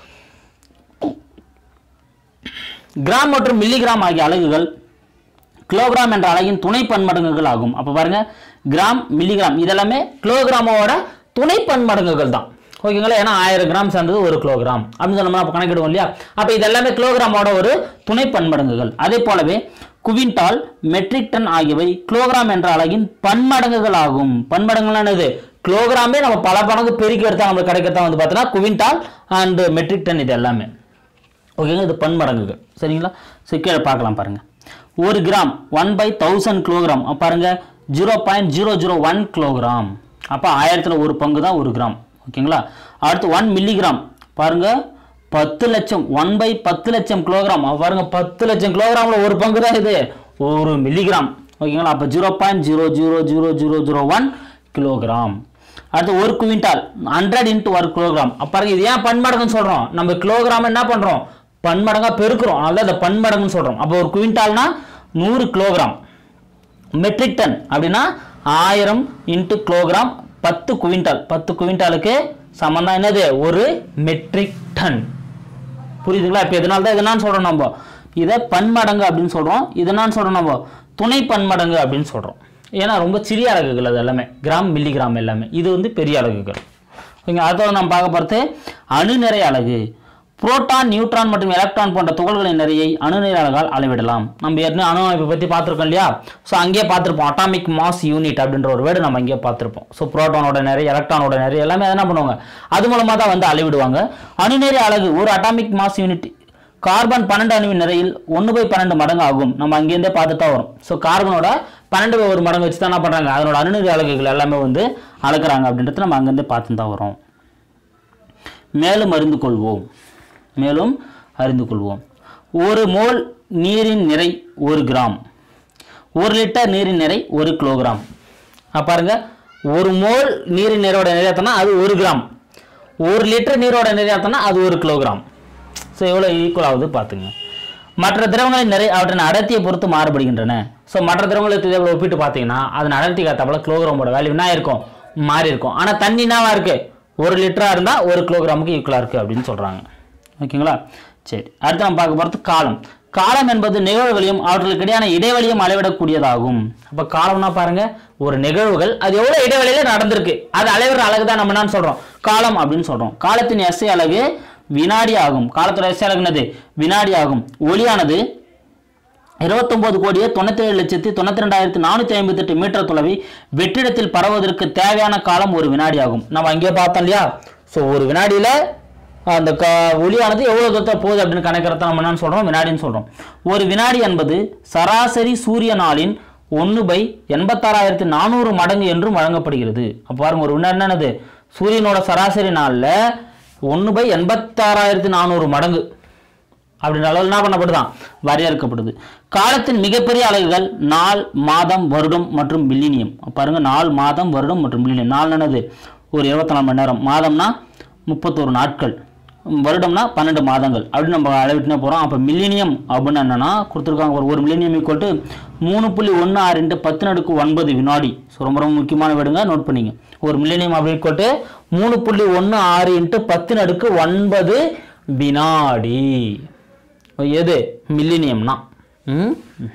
கிராம் மற்றும் மில்லிகிராம் ஆகிய அலகுகள் கிலோகிராம் என்ற அலகின் துணை பன்மடங்குகள் ஆகும் அப்போ பாருங்க கிராம் மில்லிகிராம் இதெல்லாமே கிலோகிராமோட துணை பன்மடங்குகள் தான் ஓகேங்களா ஏன்னா ஆயிரம் கிராம் சேர்ந்தது ஒரு கிலோகிராம் அப்படின்னு சொன்னோம்னா அப்போ கணக்கிடுவோம் இல்லையா அப்போ இதெல்லாமே கிலோகிராமோட ஒரு துணை பன்மடங்குகள் அதே போலவே குவிண்டால் மெட்ரிக் டன் ஆகியவை கிலோகிராம் என்ற அலகின் பன்மடங்குகள் ஆகும் பன்மடங்குகள் என்னது கிலோகிராமே நம்ம பல மடங்கு பெருக்கி எடுத்தா நம்மளுக்கு கிடைக்கிறதா வந்து பார்த்தோன்னா குவிண்டால் அண்ட் மெட்ரிக் டன் இது எல்லாமே ஓகேங்க இது பன்மடங்குகள் சரிங்களா சரி கீழே பார்க்கலாம் பாருங்க ஒரு gram one by thousand kilogram அப்ப பாருங்க zero point zero zero one kilogram அப்போ ஆயிரத்தில் ஒரு பங்கு தான் ஒரு கிராம் ஓகேங்களா அடுத்து ஒன் மில்லிகிராம் பாருங்க பத்து லட்சம் ஒன் பை பத்து லட்சம் கிலோகிராம் அப்ப பாருங்க பத்து லட்சம் கிலோகிராமில் ஒரு பங்கு தான் இது ஒரு மில்லிகிராம் ஓகேங்களா அப்போ zero point zero zero zero zero zero one kilogram அடுத்து ஒரு குவிண்டால் ஹண்ட்ரட் இன்ட்டு ஒரு கிலோகிராம் அப்ப பாருங்க இது ஏன் பன்மடங்குன்னு சொல்றோம் நம்ம கிலோகிராம் என்ன பண்றோம் பன்மடங்கா பெருக்கிறோம் அதனால இந்த பன்மடங்குன்னு சொல்றோம் அப்போ ஒரு குவிண்டால்னா நூறு கிலோகிராம் மெட்ரிக் டன் அப்படின்னா ஆயிரம் இன்ட்டு கிலோகிராம் பத்து குவிண்டால் பத்து குவிண்டாலுக்கு சமம் தான் என்னது ஒரு மெட்ரிக் டன் புரியுதுங்களா இப்போ இதனால தான் இதனான்னு சொல்கிறோம் நம்ம இதை பன்மடங்கு அப்படின்னு சொல்கிறோம் இதனான்னு சொல்கிறோம் நம்ம துணை பன்மடங்கு அப்படின்னு சொல்கிறோம் ஏன்னா ரொம்ப சிறிய அலகுகள் அது எல்லாமே கிராம் மில்லி கிராம் எல்லாமே இது வந்து பெரிய அலகுகள் ஓகேங்க அடுத்தது நம்ம பார்க்க போகிறது அணுநிறை அலகு புரோட்டான் நியூட்ரான் மற்றும் எலக்ட்ரான் போன்ற துகள்களின் நிறையை அணுநிறை அலகால் அளவிடலாம் நம்ம ஏற்கனவே அணு அமைப்பை பற்றி பார்த்துருக்கோம் இல்லையா ஸோ அங்கேயே பார்த்துருப்போம் அட்டாமிக் மாஸ் யூனிட் அப்படின்ற ஒரு வேர்டு நம்ம அங்கேயே பார்த்துருப்போம் ஸோ புரோட்டானோட நிறை எலக்ட்ரானோட நிறை எல்லாமே என்ன பண்ணுவாங்க அது மூலமாக தான் வந்து அளவிடுவாங்க அணுநிறை அலகு ஒரு அட்டாமிக் மாஸ் யூனிட் கார்பன் பன்னெண்டு அணுவின் நிறையில் ஒன்று பை பன்னெண்டு மடங்கு ஆகும் நம்ம அங்கேருந்தே பார்த்துட்டு தான் வரும் ஸோ கார்பனோட பன்னெண்டு பை ஒரு மடங்கு வச்சு தான் என்ன பண்ணுறாங்க அதனோட அணுநிறை அலகுகள் எல்லாமே வந்து அளக்குறாங்க அப்படின்றது நம்ம அங்கேருந்தே பார்த்து தான் வரோம் மேலும் அறிந்து கொள்வோம் மேலும் அறிந்து கொள்வோம் ஒரு மோல் நீரின் நிறை ஒரு கிராம் ஒரு லிட்டர் நீரின் நிறை ஒரு கிலோகிராம் அப்ப பாருங்க ஒரு மோல் நீரின் நீரோட நிறை எத்தனை அது ஒரு கிராம் ஒரு லிட்டர் நீரோட நிறை எத்தனை அது ஒரு கிலோகிராம் ஸோ எவ்வளோ ஈக்குவல் ஆகுது பார்த்துங்க மற்ற திரவங்களின் நிறை அவற்றின் அடர்த்தியை பொறுத்து மாறுபடுகின்றன ஸோ மற்ற திரவங்களுக்கு இதை ஒப்பிட்டு பார்த்தீங்கன்னா அதன் அடர்த்தி காத்தாப்புல கிலோகிராமோட வேல்யூ என்ன இருக்கும் மாறி இருக்கும் ஆனால் தண்ணி என்னவா இருக்கு ஒரு லிட்டரா இருந்தால் ஒரு கிலோகிராமுக்கு ஈக்குவலாக இருக்குது அப்படின்னு சொல்கிறாங்க ஓகேங்களா சரி அடுத்து நம்ம பார்க்க போகிறது காலம் காலம் என்பது நிகழ்வுகளையும் அவர்களுக்கு இடையான இடைவெளியும் அளவிடக்கூடியதாகும் அப்போ காலம்னா பாருங்க ஒரு நிகழ்வுகள் அது எவ்வளோ இடைவெளியில நடந்திருக்கு அது அளவிடுற அழகு தான் நம்ம என்ன சொல்றோம் காலம் அப்படின்னு சொல்றோம் காலத்தின் எஸ்ஐ அலகு வினாடி ஆகும் காலத்தோட எஸ்ஐ அலகு என்னது வினாடி ஆகும் ஒளியானது இருபத்தொன்பது கோடியே தொண்ணூத்தி ஏழு லட்சத்தி தொண்ணூத்தி ரெண்டாயிரத்தி நானூத்தி ஐம்பத்தி எட்டு மீட்டர் தொலைவை வெற்றிடத்தில் பரவுவதற்கு தேவையான காலம் ஒரு வினாடி ஆகும் நம்ம அங்கேயே பார்த்தோம் இல்லையா ஸோ ஒரு வினாடியில அந்த க ஒளியானது எவ்வளவு தூரத்தில் போகுது அப்படின்னு கணக்கிறத நம்ம என்னன்னு சொல்றோம் வினாடின்னு சொல்றோம் ஒரு வினாடி என்பது சராசரி சூரிய நாளின் ஒன்று பை எண்பத்தாறாயிரத்தி நானூறு மடங்கு என்றும் வழங்கப்படுகிறது அப்போ பாருங்க ஒரு வினாடி என்னது சூரியனோட சராசரி நாளில் ஒன்று பை எண்பத்தாறாயிரத்தி நானூறு மடங்கு அப்படின்ற அளவில் என்ன பண்ணப்படுதான் வரையறுக்கப்படுது காலத்தின் மிகப்பெரிய அலகுகள் நாள் மாதம் வருடம் மற்றும் மில்லினியம் பாருங்க நாள் மாதம் வருடம் மற்றும் மில்லினியம் நாள் என்னது ஒரு இருபத்தி நாலு மணி நேரம் மாதம்னா முப்பத்தோரு நாட்கள் வருடம்னா பன்னெண்டு மாதங்கள் அப்படின்னு நம்ம அளவிட்டுனே போகிறோம் அப்போ மில்லினியம் அப்படின்னு என்னன்னா கொடுத்துருக்காங்க ஒரு ஒரு மில்லினியம் ஈக்குவல் டு மூணு புள்ளி ஒன்று ஆறு இன்ட்டு பத்து நடுக்கு ஒன்பது வினாடி ஸோ ரொம்ப ரொம்ப முக்கியமான விடுங்க நோட் பண்ணிங்க ஒரு மில்லினியம் அப்படி ஈக்குவல் டு மூணு புள்ளி ஒன்று ஆறு இன்ட்டு பத்து நடுக்கு ஒன்பது வினாடி எது மில்லினியம்னா ம்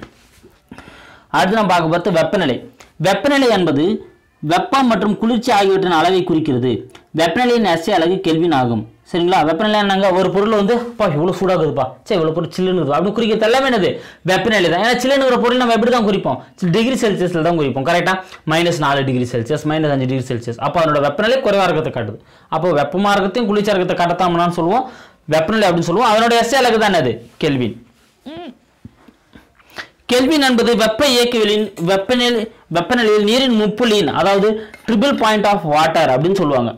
அடுத்து நம்ம பார்க்க பார்த்து வெப்பநிலை வெப்பநிலை என்பது வெப்பம் மற்றும் குளிர்ச்சி ஆகியவற்றின் அளவை குறிக்கிறது வெப்பநிலையின் எஸ்ஐ அலகு கெல்வின் ஆகும் சரிங்களா வெப்பநிலை என்னங்க ஒரு பொருள் வந்து அப்பா இவ்வளோ சூடாகுதுப்பா சரி இவ்வளோ பொருள் சில்லுன்னு இருக்குது அப்படி குறிக்கிறது எல்லாமே என்னது வெப்பநிலை தான் ஏன்னா சில்லுன்னு ஒரு பொருள் நம்ம எப்படி தான் குறிப்போம் டிகிரி செல்சியஸில் தான் குறிப்போம் கரெக்டாக மைனஸ் நாலு டிகிரி செல்சியஸ் மைனஸ் அஞ்சு டிகிரி செல்சியஸ் அப்போ அதனோட வெப்பநிலை குறைவாக இருக்கிறத காட்டுது அப்போ வெப்பமாக இருக்கிறதையும் குளிர்ச்சியாக இருக்கிறத காட்டத்தாமனான்னு சொல்லுவோம் வெப்பநிலை அப்படின்னு சொல்லுவோம் அதனோட எஸ்ஐ அலகு தான் அது கெல்வின் கெல்வின் என்பது வெப்ப இயக்கவியலின் வெப்பநிலை வெப்பநிலையில் நீரின் முப்புள்ளியின் அதாவது ட்ரிபிள் பாயிண்ட் ஆஃப் வாட்டர் அப்படின்னு சொல்லுவாங்க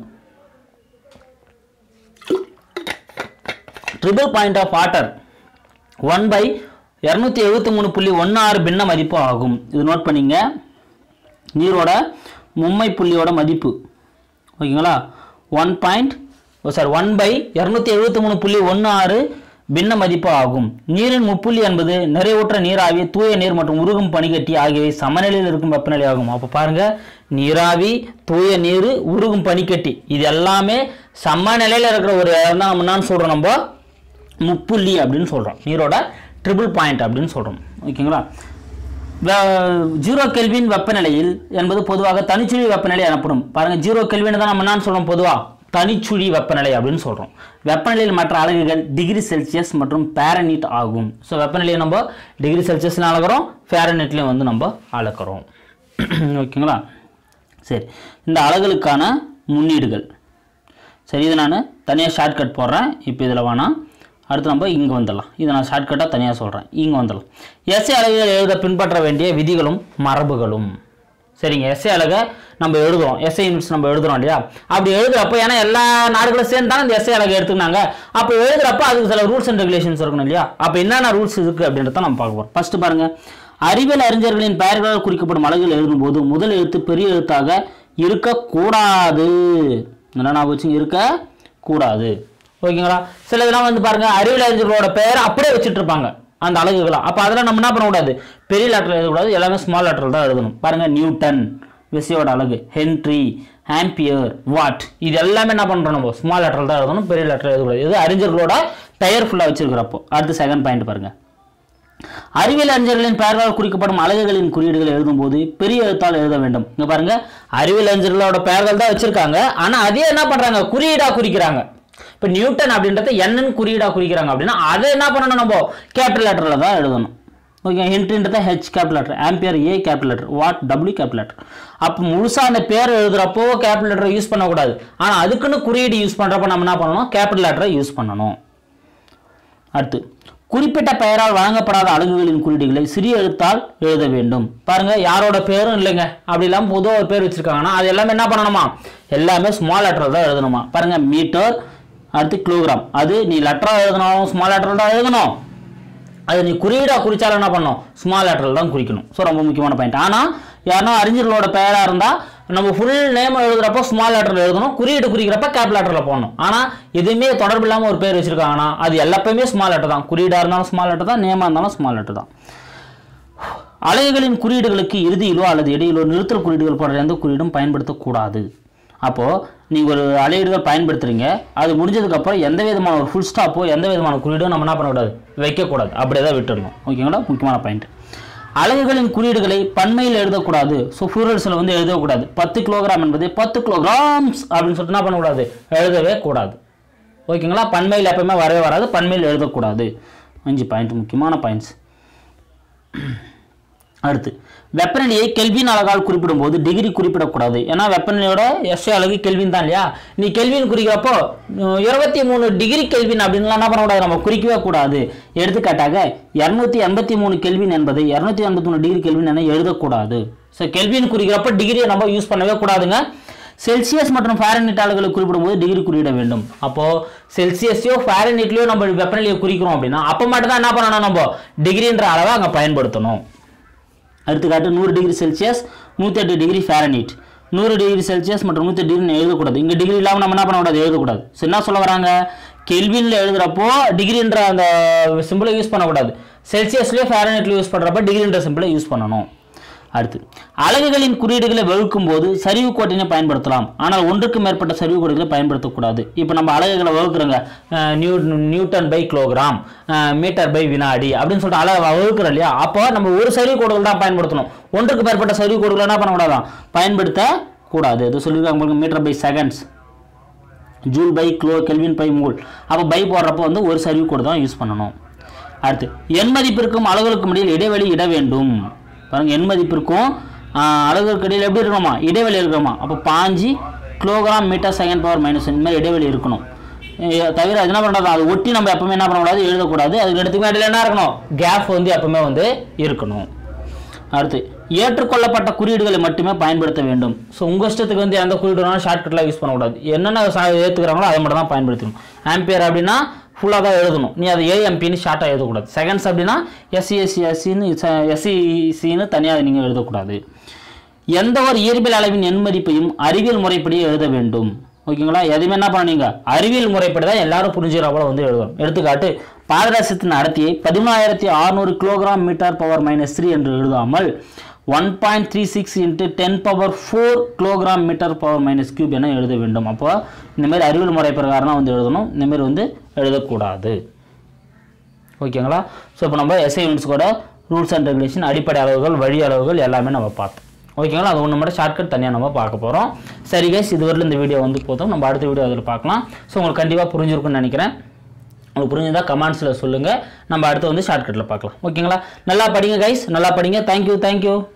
triple point of water one by இரநூத்தி எழுபத்தி மூணு புள்ளி ஒன்று ஆறு பின்ன மதிப்பு ஆகும் இது நோட் பண்ணிங்க நீரோட மும்மை புள்ளியோட மதிப்பு ஓகேங்களா one point sorry one by இரநூத்தி எழுபத்தி மூணு புள்ளி ஒன்று ஆறு பின்ன மதிப்பு ஆகும் நீரின் முப்புள்ளி என்பது நிறைவுற்ற நீராவி தூய நீர் மற்றும் உருகும் பனிக்கட்டி ஆகியவை சமநிலையில் இருக்கும் வெப்பநிலை ஆகும் அப்போ பாருங்க நீராவி தூய நீர் உருகும் பனிக்கட்டி இது எல்லாமே சமநிலையில் இருக்கிற ஒரு இடம் தான் நம்ம என்னன்னு சொல்கிறோம் நம்ம முப்புள்ளி அப்படின்னு சொல்கிறோம் நீரோட ட்ரிபிள் பாயிண்ட் அப்படின்னு சொல்கிறோம் ஓகேங்களா ஜீரோ கெல்வின் வெப்பநிலையில் என்பது பொதுவாக தனிச்சுழி வெப்பநிலை எனப்படும் பாருங்க ஜீரோ கெல்வின் தான் நம்ம என்னன்னு சொல்றோம் பொதுவா தனிச்சுழி வெப்பநிலை அப்படின்னு சொல்றோம் வெப்பநிலையில் மற்ற அலகுகள் டிகிரி செல்சியஸ் மற்றும் பேரனீட் ஆகும் ஸோ வெப்பநிலையை நம்ம டிகிரி செல்சியஸ்ல அளக்கிறோம் ஃபேரனீட்லையும் வந்து நம்ம அளக்கிறோம் ஓகேங்களா சரி இந்த அலகுகளுக்கான முன்னீடுகள் சரி இது நான் தனியாக ஷார்ட்கட் போடுறேன் இப்போ இதில் வேணாம் அடுத்து நம்ம இங்கே வந்துடலாம் இதை நான் ஷார்ட்கட்டாக தனியாக சொல்கிறேன் இங்கே வந்துடலாம் எஸ்ஏ அலகுகள் எழுத பின்பற்ற வேண்டிய விதிகளும் மரபுகளும் சரிங்க எஸ்ஏ அலகை நம்ம எழுதுறோம் எஸ்ஏ யூனிட்ஸ் நம்ம எழுதுறோம் இல்லையா அப்படி எழுதுறப்போ ஏன்னா எல்லா நாடுகளும் சேர்ந்து தானே இந்த எஸ்ஏ அலகை எடுத்துக்கினாங்க அப்போ எழுதுறப்போ அதுக்கு சில ரூல்ஸ் அண்ட் ரெகுலேஷன்ஸ் இருக்கணும் இல்லையா அப்போ என்னென்ன ரூல்ஸ் இருக்குது அப்படின்றத நம்ம பார்க்க போகிறோம் ஃபர்ஸ்ட் பாருங்க அறிவியல் அறிஞர்களின் பெயர்களால் குறிக்கப்படும் அலகுகள் எழுதும்போது முதல் எழுத்து பெரிய எழுத்தாக இருக்கக்கூடாது என்ன ஞாபகம் வச்சுங்க இருக்க கூடாது ஓகேங்களா சில இதெல்லாம் வந்து பாருங்க அறிவியல் அறிஞர்களோட பெயரை அப்படியே வச்சுட்டு இருப்பாங்க அந்த அலகுகளாம் அப்போ அதெல்லாம் நம்ம என்ன பண்ணக்கூடாது பெரிய லெட்டர் எழுதக்கூடாது எல்லாமே ஸ்மால் லெட்டர் தான் எழுதணும் பாருங்க நியூட்டன் விசையோட அலகு ஹென்ரி ஆம்பியர் வாட் இது எல்லாமே என்ன பண்ணுறோம் நம்ம ஸ்மால் லெட்டர் தான் எழுதணும் பெரிய லெட்டர் எழுதக்கூடாது இது அறிஞர்களோட பெயர் ஃபுல்லாக வச்சிருக்கிறப்போ அடுத்து செகண்ட் பாயிண்ட் பாருங்க அறிவியல் அறிஞர்களின் பெயர்களால் குறிக்கப்படும் அலகுகளின் குறியீடுகளை எழுதும்போது பெரிய எழுத்தால் எழுத வேண்டும் இங்க பாருங்க அறிவியல் அறிஞர்களோட பெயர்கள் தான் வச்சிருக்காங்க ஆனா அதே என்ன பண்றாங்க குறியீடா குறிக்கிறாங்க இப்ப நியூட்டன் அப்படின்றத என்னன்னு குறியீடா குறிக்கிறாங்க அப்படின்னா அதை என்ன பண்ணணும் நம்ம கேபிட்டல் லெட்டர்ல தான் எழுதணும் ஓகே ஹென்ட்ரின்றத H capital letter ampere A capital letter watt W capital letter அப்போ முழுசா அந்த பேர் எழுதுறப்போ கேபிட்டல் லெட்டரை யூஸ் பண்ணக்கூடாது ஆனா அதுக்குன்னு குறியீடு யூஸ் பண்றப்ப நம்ம என்ன பண்ணணும் கேபிட்டல் லெட்டரை யூஸ் பண்ணணும் அடுத்து குறிப்பிட்ட பெயரால் வழங்கப்படாத அலகுகளின் குறியீடுகளை சிறிய எழுத்தால் எழுத வேண்டும் பாருங்க யாரோட பேரும் இல்லைங்க அப்படி இல்லாமல் பொதுவாக ஒரு பேர் வச்சிருக்காங்கன்னா அது எல்லாமே என்ன பண்ணணுமா எல்லாமே ஸ்மால் லெட்டர் தான் எழுதணுமா பாருங்க மீட்டர் அடுத்து கிலோகிராம் அது நீ லெட்டராக எழுதணும் ஸ்மால் லெட்டர் தான் எழுதணும் அது நீ குறியீடாக குறிச்சாலும் என்ன பண்ணணும் ஸ்மால் லெட்டரில் தான் குறிக்கணும் ஸோ ரொம்ப முக்கியமான பாயிண்ட் ஆனால் யாருன்னா அறிஞர்களோட பெயராக இருந்தால் நம்ம ஃபுல் நேம் எழுதுறப்போ ஸ்மால் லெட்டரில் எழுதணும் குறியீடு குறிக்கிறப்ப கேப் லெட்டரில் போடணும் ஆனால் எதுவுமே தொடர்பு இல்லாமல் ஒரு பேர் வச்சிருக்காங்கன்னா அது எல்லாப்பயுமே ஸ்மால் லெட்டர் தான் குறியீடாக இருந்தாலும் ஸ்மால் லெட்டர் தான் நேமாக இருந்தாலும் ஸ்மால் லெட்டர் தான் அலகுகளின் குறியீடுகளுக்கு இறுதியிலோ அல்லது இடையிலோ நிறுத்தல் குறியீடுகள் போன்ற எந்த குறியீடும் பயன்படுத்தக்கூடாது அப்போது நீங்கள் ஒரு அலையீடுகள் பயன்படுத்துறீங்க அது முடிஞ்சதுக்கப்புறம் எந்த விதமான ஒரு ஃபுல் ஸ்டாப்போ எந்த விதமான குறியீடும் நம்ம என்ன பண்ணக்கூடாது வைக்கக்கூடாது அப்படியே தான் விட்டுடணும் ஓகேங்களா முக்கியமான பாயிண்ட் அலகுகளின் குறியீடுகளை பன்மையில் எழுதக்கூடாது ஸோ ஃபியூரல்ஸில் வந்து எழுதக்கூடாது பத்து கிலோகிராம் என்பது பத்து கிலோகிராம்ஸ் அப்படின்னு சொல்லிட்டு என்ன பண்ணக்கூடாது எழுதவே கூடாது ஓகேங்களா பன்மையில் எப்பவுமே வரவே வராது பன்மையில் எழுதக்கூடாது அஞ்சு பாயிண்ட் முக்கியமான பாயிண்ட்ஸ் அடுத்து வெப்பநிலையை கெல்வின் அலகால் குறிப்பிடும்போது டிகிரி குறிப்பிடக்கூடாது ஏன்னா வெப்பநிலையோட எஸ்ஏ அலகு கெல்வின் தான் இல்லையா நீ கெல்வின் குறிக்கிறப்போ இருபத்தி மூணு டிகிரி கெல்வின் அப்படின்லாம் என்ன பண்ணக்கூடாது நம்ம குறிக்கவே கூடாது எடுத்துக்காட்டாக இரநூத்தி எண்பத்தி மூணு கெல்வின் என்பதை இரநூத்தி எண்பத்தி மூணு டிகிரி கெல்வின் என எழுதக்கூடாது ஸோ கெல்வின் குறிக்கிறப்போ டிகிரியை நம்ம யூஸ் பண்ணவே கூடாதுங்க செல்சியஸ் மற்றும் ஃபாரன்ஹீட் அளவுகளை குறிப்பிடும்போது டிகிரி குறியிட வேண்டும் அப்போ செல்சியஸையோ ஃபாரன்ஹீட்லையோ நம்ம வெப்பநிலையை குறிக்கிறோம் அப்படின்னா அப்போ மட்டும் தான் என்ன பண்ணணும் நம்ம டிகிரின்ற அளவை அங்கே பயன்படுத்தணும் எடுத்துக்காட்டு நூறு டிகிரி செல்சியஸ் நூற்றி எட்டு டிகிரி ஃபேரனீட் நூறு டிகிரி செல்சியஸ் மற்றும் நூற்றி டிகிரி எழுதக்கூடாது இங்கே டிகிரி இல்லாமல் நம்ம என்ன பண்ணக்கூடாது எழுதக்கூடாது ஸோ என்ன சொல்ல வராங்க கெல்வினில் எழுதுறப்போ டிகிரின்ற அந்த சிம்பிளை யூஸ் பண்ணக்கூடாது செல்சியஸ்லேயோ ஃபேரனீட்லையோ யூஸ் பண்ணுறப்ப டிகிரின்ற சிம்பிளை யூஸ் பண்ணணும் அடுத்து அலகுகளின் குறியீடுகளை வகுக்கும் போது சரிவு கோட்டினை பயன்படுத்தலாம் ஆனால் ஒன்றுக்கு மேற்பட்ட சரிவு கோடுகளை பயன்படுத்தக்கூடாது இப்போ நம்ம அலகுகளை வகுக்கிறோங்க அஹ் new newton per kilogram metre per வினாடி அப்படின்னு சொல்லிட்டு அலகு வகுக்கிறோம் இல்லையா அப்போ நம்ம ஒரு சரிவு கோடுகள் தான் பயன்படுத்தணும் ஒன்றுக்கு மேற்பட்ட சரிவு கோடுகளை என்ன பண்ணக்கூடாதான் பயன்படுத்த கூடாது இது சொல்லியிருக்காங்க metre per seconds joule per kilo kelvin per mole அப்போ பை போடுறப்போ வந்து ஒரு சரிவு கோடு தான் யூஸ் பண்ணணும் அடுத்து எண் மதிப்பிற்கும் அளவுகளுக்கும் இடையில் இடைவெளி இட வேண்டும் பாருங்க எண் மதிப்பிற்கும் ஆஹ், அளவுகளுக்கு இடையில் எப்படி இருக்கணுமா இடைவெளி இருக்கணுமா அப்போ பாஞ்சு kilogram metre second power minus இந்த மாதிரி இடைவெளி இருக்கணும் அஹ் தவிர அது என்ன பண்ணுறது அது ஒட்டி நம்ம எப்பவுமே என்ன பண்ணக்கூடாது எழுதக்கூடாது அதுக்கு எடுத்துக்கு இடையில என்ன இருக்கணும் கேப் வந்து எப்பவுமே வந்து இருக்கணும் அடுத்து ஏற்றுக்கொள்ளப்பட்ட குறியீடுகளை மட்டுமே பயன்படுத்த வேண்டும் ஸோ உங்கள் இஷ்டத்துக்கு வந்து எந்த குறியீடு வேணாலும் ஷார்ட்கட்லாம் யூஸ் பண்ணக்கூடாது என்னென்ன சா- ஏற்றுக்கிறாங்களோ அதை மட்டும் தான் பயன்படுத்தணும் ஆம்பியர் அப்படின்னா ஃபுல்லாக தான் எழுதணும் நீ அதை ஏஎம்பின்னு ஷார்ட்டாக எழுதக்கூடாது செகண்ட்ஸ் அப்படின்னா எஸ்சி எஸ்சி எஸ்சின்னு எஸ்சிசின்னு தனியாக நீங்கள் எழுதக்கூடாது எந்த ஒரு இயற்பியல் அளவின் எண் மதிப்பையும் அறிவியல் முறைப்படி எழுத வேண்டும் ஓகேங்களா எதுவுமே என்ன பண்ணீங்க அறிவியல் முறைப்படி தான் எல்லாரும் புரிஞ்சுக்கிற போல வந்து எழுதணும் எடுத்துக்காட்டு பாதரசத்தின் அடர்த்தியை பதிமூணாயிரத்தி அறுநூறு kilogram metre power minus three என்று எழுதாமல் one point three six into ten power four kilogram metre power minus cube என எழுத வேண்டும் அப்போ இந்த மாதிரி அறிவியல் முறை பிரகாரம் தான் வந்து எழுதணும் இந்த மாதிரி வந்து எழுதக்கூடாது ஓகேங்களா ஸோ இப்போ நம்ம எஸ்ஐ யூனிட்ஸ்கோட ரூல்ஸ் அண்ட் ரெகுலேஷன் அடிப்படை அளவுகள் வழி அளவுகள் எல்லாமே நம்ம பார்த்தோம் ஓகேங்களா அது ஒன்று மட்டும் ஷார்ட்கட் தனியாக நம்ம பார்க்க போகிறோம் சரி கைஸ் இதுவரையிலும் இந்த வீடியோ வந்து போதும் நம்ம அடுத்த வீடியோ அதில் பார்க்கலாம் ஸோ உங்களுக்கு கண்டிப்பாக புரிஞ்சிருக்கும்னு நினைக்கிறேன் உங்களுக்கு புரிஞ்சுதா கமெண்ட்ஸில் சொல்லுங்கள் நம்ம அடுத்து வந்து ஷார்ட்கட்டில் பார்க்கலாம் ஓகேங்களா நல்லா படிங்க கைஸ் நல்லா படிங்க தேங்க்யூ தேங்க்யூ